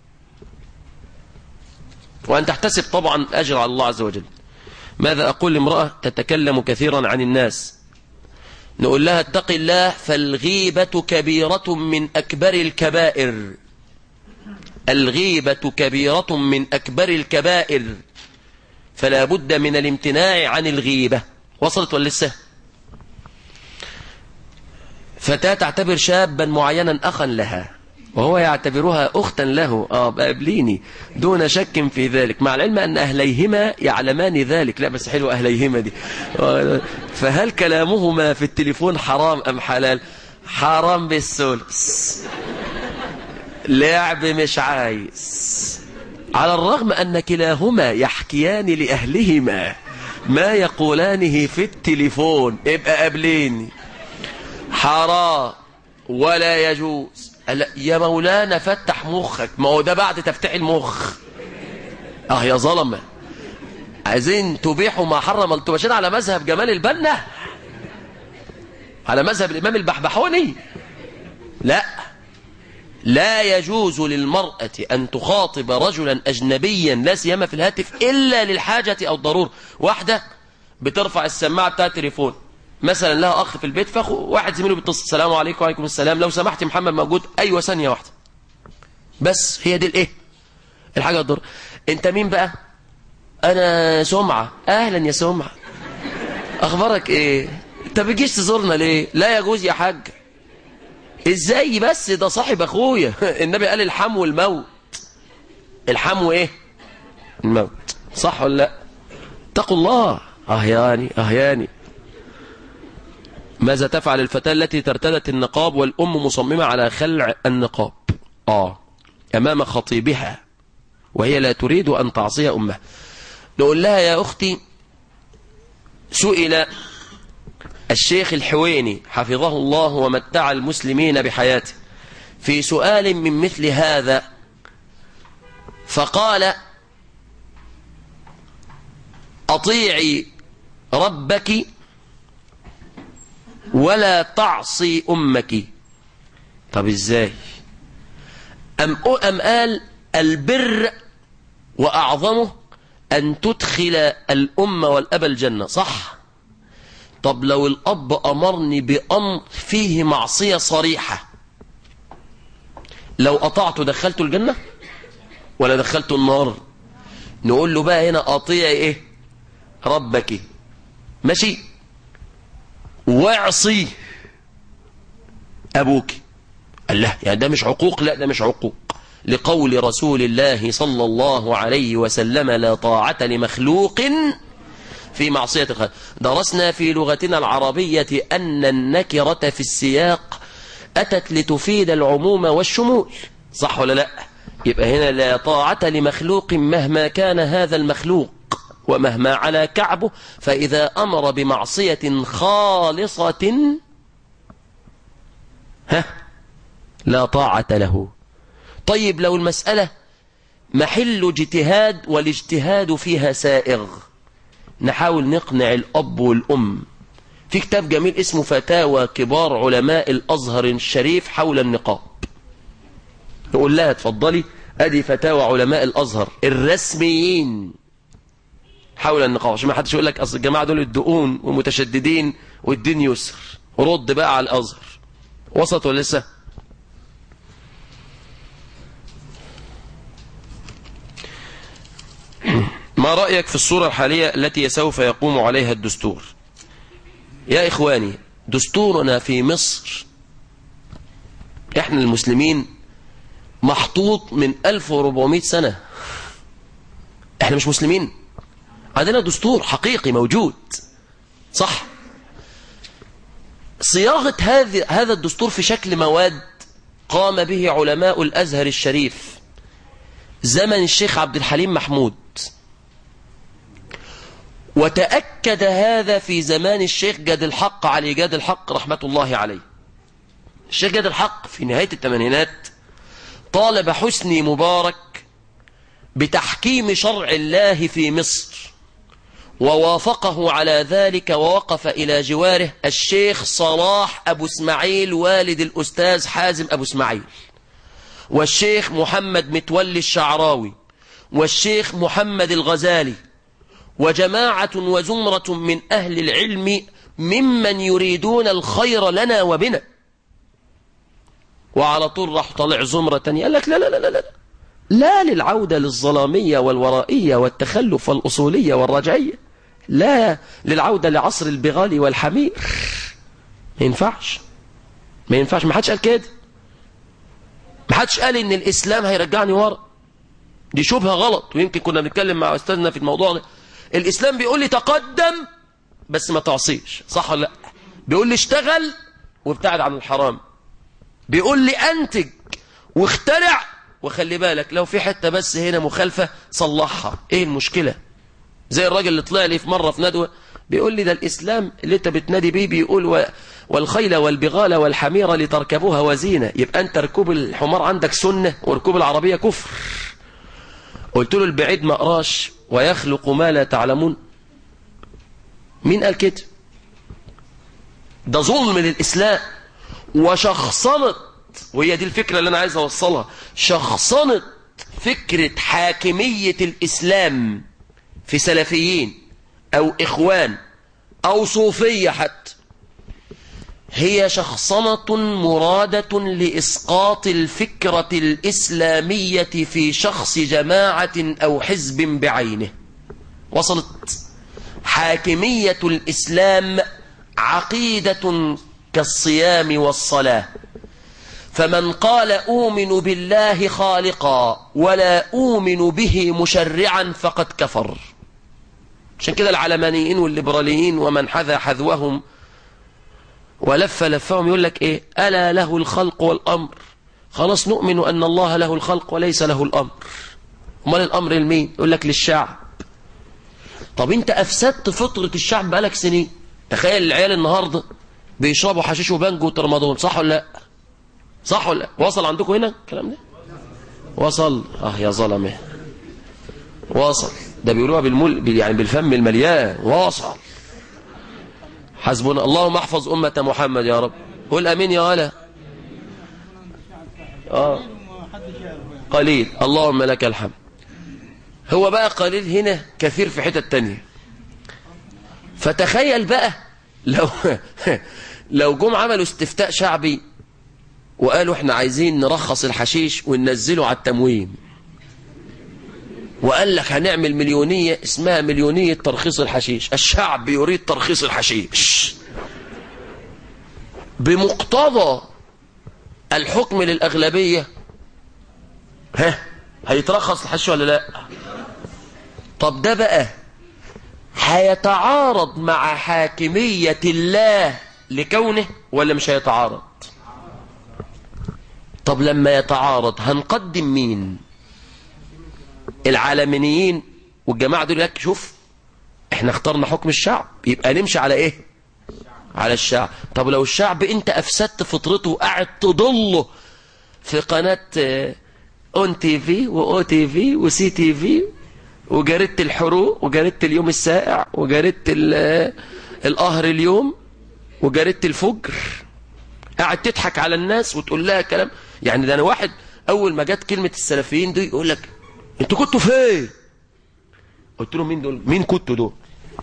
وأن تحتسب طبعا أجر على الله عز وجل ماذا أقول لامرأة تتكلم كثيرا عن الناس نقول لها اتق الله فالغيبة كبيرة من أكبر الكبائر الغيبة كبيرة من أكبر الكبائر فلا بد من الامتناع عن الغيبة وصلت ولا لسه فتاة تعتبر شابا معينا أخا لها وهو يعتبرها أختا له آه بقابليني دون شك في ذلك مع العلم أن أهليهما يعلمان ذلك لا بس حلو أهليهما دي فهل كلامهما في التليفون حرام أم حلال حرام بالثلث لعب مش عايز على الرغم أن كلاهما يحكيان لأهلهما ما يقولانه في التليفون ابقى قابليني حرام ولا يجوز يا مولانا فتح مخك ما هو ده بعد تفتح المخ اه يا ظلمه عايزين تبيحوا ما حرم انتوا ماشيين على مذهب جمال البنا على مذهب الامام البحبحوني لا لا يجوز للمرأة أن تخاطب رجلا أجنبيا لا سيما في الهاتف إلا للحاجة أو الضرورة واحدة بترفع السماعة بتاع التليفون مثلا لها أخ في البيت فأخو واحد زميله بيتصل السلام عليكم وعليكم السلام لو سمحت محمد موجود أيوة ثانية واحدة بس هي دي الإيه الحاجة الضر أنت مين بقى أنا سمعة أهلا يا سمعة أخبارك إيه أنت بيجيش تزورنا ليه لا يجوز يا حاج إزاي بس ده صاحب أخويا النبي قال الحمو الموت الحمو إيه الموت صح ولا لا اتقوا الله أهياني أهياني ماذا تفعل الفتاة التي ترتدت النقاب والأم مصممة على خلع النقاب آه أمام خطيبها وهي لا تريد أن تعصي أمها نقول لها يا أختي سئل الشيخ الحويني حفظه الله ومتع المسلمين بحياته في سؤال من مثل هذا فقال أطيعي ربك ولا تعصي أمك طب إزاي أم, أم قال البر وأعظمه أن تدخل الأم والأب الجنة صح طب لو الأب أمرني بأمر فيه معصية صريحة لو أطعته دخلته الجنة ولا دخلته النار نقول له بقى هنا أطيعي إيه ربك ماشي واعصي أبوك قال له يعني ده مش عقوق لا ده مش عقوق لقول رسول الله صلى الله عليه وسلم لا طاعة لمخلوق في معصية الخالق درسنا في لغتنا العربية أن النكرة في السياق أتت لتفيد العموم والشمول صح ولا لا يبقى هنا لا طاعة لمخلوق مهما كان هذا المخلوق ومهما على كعبه فإذا أمر بمعصية خالصة ها لا طاعة له طيب لو المسألة محل اجتهاد والاجتهاد فيها سائغ نحاول نقنع الأب والأم في كتاب جميل اسمه فتاوى كبار علماء الأزهر الشريف حول النقاب نقول لها اتفضلي ادي فتاوى علماء الازهر الرسميين حول النقاب عشان ما حدش يقول لك اصل الجماعه دول الدقون ومتشددين والدين يسر رد بقى على الازهر وسط ولا لسه ما رأيك في الصورة الحالية التي سوف يقوم عليها الدستور يا إخواني دستورنا في مصر احنا المسلمين محطوط من 1400 سنة احنا مش مسلمين عندنا دستور حقيقي موجود صح صياغة هذا هذا الدستور في شكل مواد قام به علماء الأزهر الشريف زمن الشيخ عبد الحليم محمود وتأكد هذا في زمان الشيخ جاد الحق علي جاد الحق رحمة الله عليه الشيخ جاد الحق في نهاية الثمانينات طالب حسني مبارك بتحكيم شرع الله في مصر ووافقه على ذلك ووقف إلى جواره الشيخ صلاح أبو اسماعيل والد الأستاذ حازم أبو اسماعيل والشيخ محمد متولي الشعراوي والشيخ محمد الغزالي وجماعة وزمرة من أهل العلم ممن يريدون الخير لنا وبنا وعلى طول راح طلع زمرة تانية قال لك لا لا لا لا لا لا للعودة للظلامية والورائية والتخلف والأصولية والرجعية لا للعودة لعصر البغال والحمير ما ينفعش ما ينفعش ما حدش قال كده ما حدش قال ان الاسلام هيرجعني ورا دي شبهة غلط ويمكن كنا بنتكلم مع استاذنا في الموضوع ده الاسلام بيقول لي تقدم بس ما تعصيش صح ولا لا بيقول لي اشتغل وابتعد عن الحرام بيقول لي انتج واخترع وخلي بالك لو في حتة بس هنا مخالفة صلحها ايه المشكلة زي الراجل اللي طلع لي في مرة في ندوة بيقول لي ده الإسلام اللي انت بتنادي بيه بيقول و... والخيل والبغال والحمير لتركبوها وزينة يبقى انت ركوب الحمار عندك سنة وركوب العربية كفر قلت له البعيد ما قراش ويخلق ما لا تعلمون مين قال كده ده ظلم للإسلام وشخصنت وهي دي الفكرة اللي أنا عايز أوصلها شخصنت فكرة حاكمية الإسلام في سلفيين أو إخوان أو صوفية حتى هي شخصنة مرادة لإسقاط الفكرة الإسلامية في شخص جماعة أو حزب بعينه وصلت حاكمية الإسلام عقيدة كالصيام والصلاة فمن قال أؤمن بالله خالقا ولا أؤمن به مشرعا فقد كفر عشان كده العلمانيين والليبراليين ومن حذا حذوهم ولف لفهم يقول لك ايه ألا له الخلق والأمر خلاص نؤمن أن الله له الخلق وليس له الأمر امال الأمر لمين يقول لك للشعب طب انت أفسدت فطرة الشعب بقالك سنين تخيل العيال النهاردة بيشربوا حشيش وبنج وترمضون صح ولا لا صح ولا لا وصل عندكم هنا الكلام ده وصل اه يا ظلمه وصل ده بيقولوها بالمل يعني بالفم المليان وصل حسبنا اللهم احفظ أمة محمد يا رب قل أمين يا ولا آه. قليل اللهم لك الحمد هو بقى قليل هنا كثير في حتة تانية فتخيل بقى لو لو جم عملوا استفتاء شعبي وقالوا احنا عايزين نرخص الحشيش وننزله على التموين وقال لك هنعمل مليونية اسمها مليونية ترخيص الحشيش الشعب يريد ترخيص الحشيش بمقتضى الحكم للأغلبية ها هيترخص الحشيش ولا لا طب ده بقى هيتعارض مع حاكمية الله لكونه ولا مش هيتعارض طب لما يتعارض هنقدم مين العالميين والجماعة دول لك شوف احنا اخترنا حكم الشعب يبقى نمشي على ايه على الشعب طب لو الشعب انت افسدت فطرته وقاعد تضله في قناة اون تي في واو تي في وسي تي في وجريدة الحروق وجريدة اليوم السائع وجريدة ال- القهر اليوم وجريدة الفجر قاعد تضحك على الناس وتقول لها كلام يعني ده انا واحد اول ما جت كلمة السلفيين دي يقول لك انتوا كنتوا فين قلت له مين دول مين كنتوا دول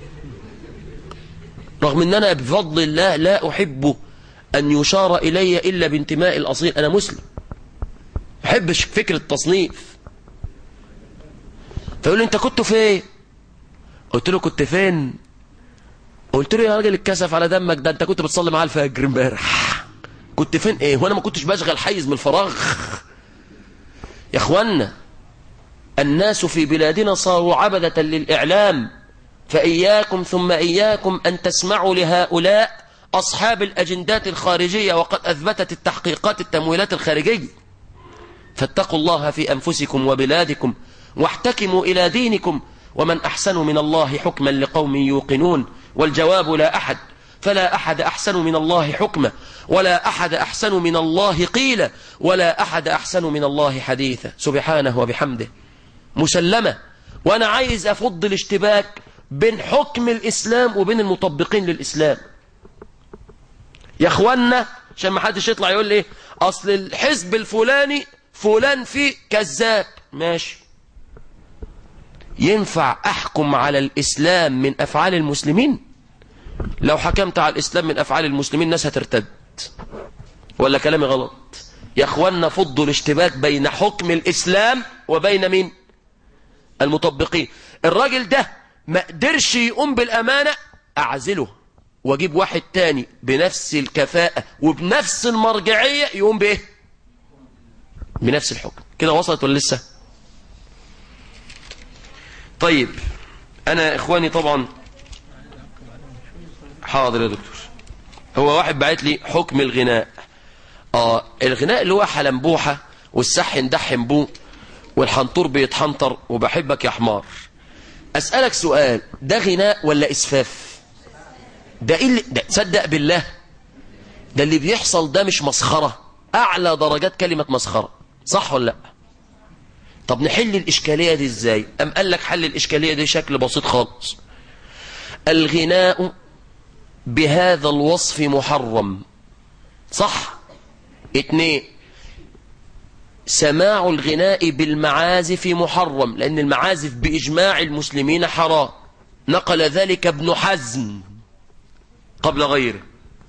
رغم ان انا بفضل الله لا احب ان يشار الي الا بانتماء الاصيل انا مسلم ما احبش فكرة التصنيف فيقول لي انت كنت فين قلت له كنت فين قلت له يا راجل الكسف على دمك ده انت كنت بتصلي معاه الفجر امبارح كنت فين ايه وانا ما كنتش بشغل حيز من الفراغ يا اخوانا الناس في بلادنا صاروا عبدة للإعلام فإياكم ثم إياكم أن تسمعوا لهؤلاء أصحاب الأجندات الخارجية وقد أثبتت التحقيقات التمويلات الخارجية فاتقوا الله في أنفسكم وبلادكم واحتكموا إلى دينكم ومن أحسن من الله حكما لقوم يوقنون والجواب لا أحد فلا أحد أحسن من الله حكما ولا أحد أحسن من الله قيلا ولا أحد أحسن من الله حديثا سبحانه وبحمده مسلمة وأنا عايز أفض الاشتباك بين حكم الإسلام وبين المطبقين للإسلام يا أخوانا عشان ما حدش يطلع يقول لي أصل الحزب الفلاني فلان فيه كذاب ماشي ينفع أحكم على الإسلام من أفعال المسلمين لو حكمت على الإسلام من أفعال المسلمين الناس هترتد ولا كلامي غلط يا أخوانا فضوا الاشتباك بين حكم الإسلام وبين مين المطبقين الراجل ده ما قدرش يقوم بالأمانة أعزله واجيب واحد تاني بنفس الكفاءة وبنفس المرجعية يقوم بإيه بنفس الحكم كده وصلت ولا لسه طيب أنا إخواني طبعا حاضر يا دكتور هو واحد بعت لي حكم الغناء اه الغناء اللي هو حلنبوحة والسح ندحم بوه والحنطور بيتحنطر وبحبك يا حمار أسألك سؤال ده غناء ولا إسفاف ده إيه اللي ده تصدق بالله ده اللي بيحصل ده مش مسخرة أعلى درجات كلمة مسخرة صح ولا لا طب نحل الإشكالية دي إزاي أم قال لك حل الإشكالية دي شكل بسيط خالص الغناء بهذا الوصف محرم صح اتنين سماع الغناء بالمعازف محرم لأن المعازف بإجماع المسلمين حرام نقل ذلك ابن حزم قبل غيره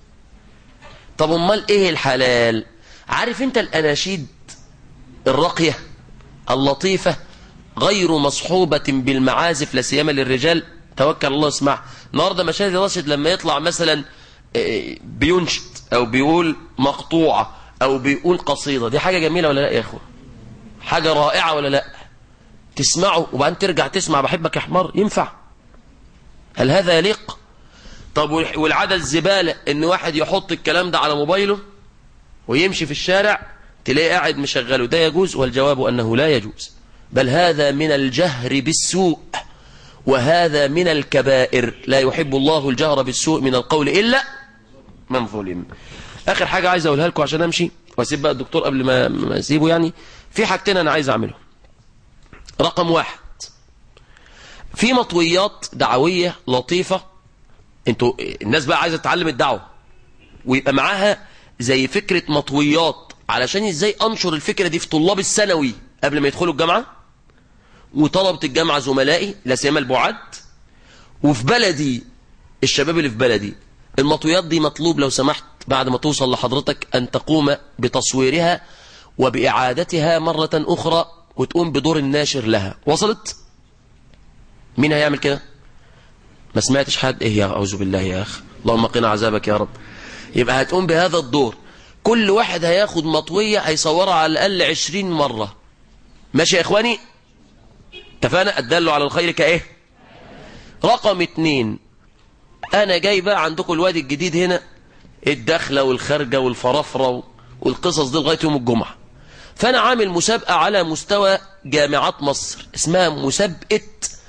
طب امال ايه الحلال عارف انت الاناشيد الراقية اللطيفة غير مصحوبة بالمعازف لا سيما للرجال توكل الله اسمع النهارده مشاهد راشد لما يطلع مثلا آه، بينشد او بيقول مقطوعة او بيقول قصيدة دي حاجة جميلة ولا لا يا اخوة حاجة رائعة ولا لا تسمعه وبعدين ترجع تسمع بحبك يا حمار ينفع هل هذا يليق طب والعادة الزبالة ان واحد يحط الكلام ده على موبايله ويمشي في الشارع تلاقيه قاعد مشغله ده يجوز والجواب انه لا يجوز بل هذا من الجهر بالسوء وهذا من الكبائر لا يحب الله الجهر بالسوء من القول إلا من ظلم آخر حاجة عايز أقولها لكم عشان أمشي وأسيب بقى الدكتور قبل ما ما أسيبه يعني في حاجتين أنا عايز أعمله رقم واحد في مطويات دعوية لطيفة انتوا الناس بقى عايزة تتعلم الدعوة ويبقى معاها زي فكرة مطويات علشان ازاي انشر الفكرة دي في طلاب الثانوي قبل ما يدخلوا الجامعة وطلبة الجامعة زملائي لا سيما البعاد وفي بلدي الشباب اللي في بلدي المطويات دي مطلوب لو سمحت بعد ما توصل لحضرتك أن تقوم بتصويرها وبإعادتها مرة أخرى وتقوم بدور الناشر لها وصلت؟ مين هيعمل كده؟ ما سمعتش حد ايه يا أعوذ بالله يا أخ اللهم قنا عذابك يا رب يبقى هتقوم بهذا الدور كل واحد هياخد مطوية هيصورها على الأقل عشرين مرة ماشي يا إخواني اتفقنا الدل على الخير كايه رقم اتنين انا جاي بقى عندكم الوادي الجديد هنا الدخلة والخارجة والفرافرة والقصص دي لغاية يوم الجمعة فانا عامل مسابقة على مستوى جامعات مصر اسمها مسابقة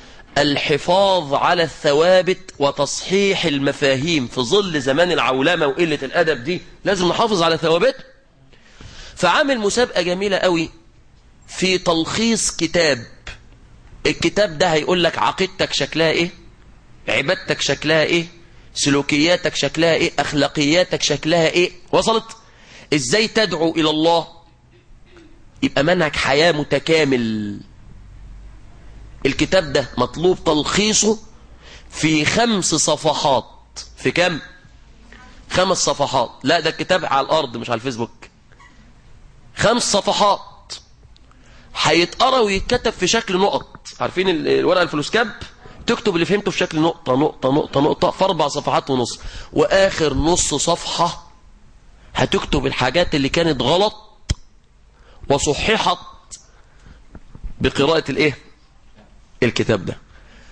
الحفاظ على الثوابت وتصحيح المفاهيم في ظل زمان العولمة وقلة الأدب دي لازم نحافظ على ثوابت فعامل مسابقة جميلة قوي في تلخيص كتاب الكتاب ده هيقول لك عقيدتك شكلها ايه عبادتك شكلها ايه سلوكياتك شكلها ايه اخلاقياتك شكلها ايه وصلت ازاي تدعو الى الله يبقى منهج حياة متكامل الكتاب ده مطلوب تلخيصه في خمس صفحات في كم خمس صفحات لا ده الكتاب على الارض مش على الفيسبوك خمس صفحات هيتقرا ويتكتب في شكل نقط عارفين ال- الورقه الفلوسكاب تكتب اللي فهمته في شكل نقطه نقطه نقطه نقطه في اربع صفحات ونص واخر نص صفحه هتكتب الحاجات اللي كانت غلط وصححت بقراءه الايه الكتاب ده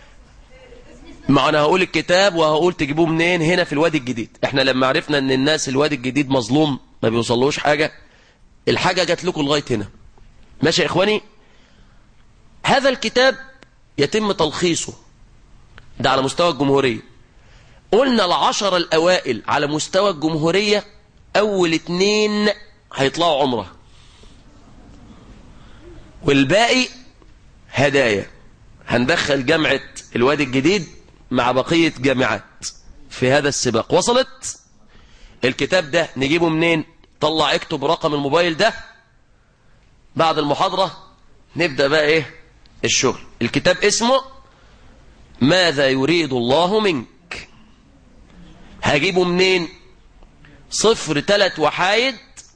ما انا هقول الكتاب وهقول تجيبوه منين هنا في الوادي الجديد احنا لما عرفنا ان الناس الوادي الجديد مظلوم ما بيوصلوش حاجة الحاجة جات لكم لغاية هنا ماشي يا اخواني هذا الكتاب يتم تلخيصه ده على مستوى الجمهورية قلنا العشر الاوائل على مستوى الجمهورية اول اتنين هيطلعوا عمره والباقي هدايا هندخل جامعة الوادي الجديد مع بقية جامعات في هذا السباق وصلت الكتاب ده نجيبه منين طلع اكتب رقم الموبايل ده بعد المحاضرة نبدأ بقى ايه الشغل الكتاب اسمه ماذا يريد الله منك هجيبه منين صفر تلات وحايد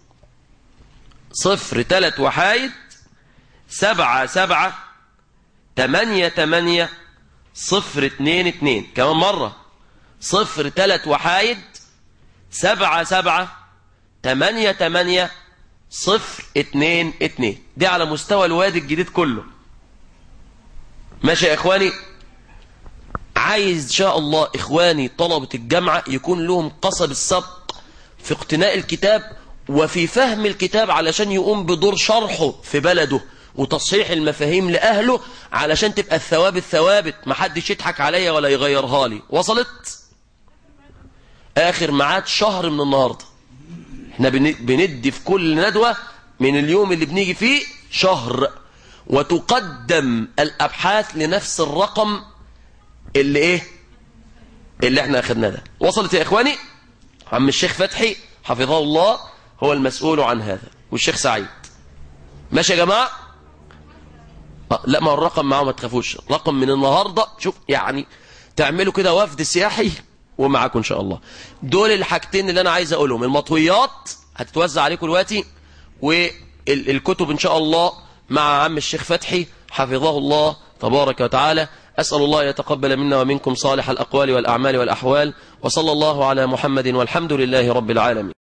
صفر تلات وحايد سبعة سبعة تمانية تمانية صفر اتنين اتنين كمان مرة صفر تلات وحايد سبعة سبعة تمانية تمانية صفر اتنين اتنين دي على مستوى الوادي الجديد كله ماشي يا اخواني عايز ان شاء الله اخواني طلبة الجامعة يكون لهم قصب السبق في اقتناء الكتاب وفي فهم الكتاب علشان يقوم بدور شرحه في بلده وتصحيح المفاهيم لأهله علشان تبقى الثواب الثوابت محدش يضحك عليا ولا يغيرها لي وصلت آخر معاد شهر من النهاردة احنا بن- بندي في كل ندوة من اليوم اللي بنيجي فيه شهر وتقدم الأبحاث لنفس الرقم اللي ايه اللي احنا اخدناه ده وصلت يا اخواني عم الشيخ فتحي حفظه الله هو المسؤول عن هذا والشيخ سعيد ماشي يا جماعه آه، لا ما هو الرقم معاه ما تخافوش رقم من النهارده شوف يعني تعملوا كده وفد سياحي ومعاكم ان شاء الله دول الحاجتين اللي انا عايز اقولهم المطويات هتتوزع عليكم دلوقتي والكتب ان شاء الله مع عم الشيخ فتحي حفظه الله تبارك وتعالى أسأل الله أن يتقبل منا ومنكم صالح الأقوال والأعمال والأحوال وصلى الله على محمد والحمد لله رب العالمين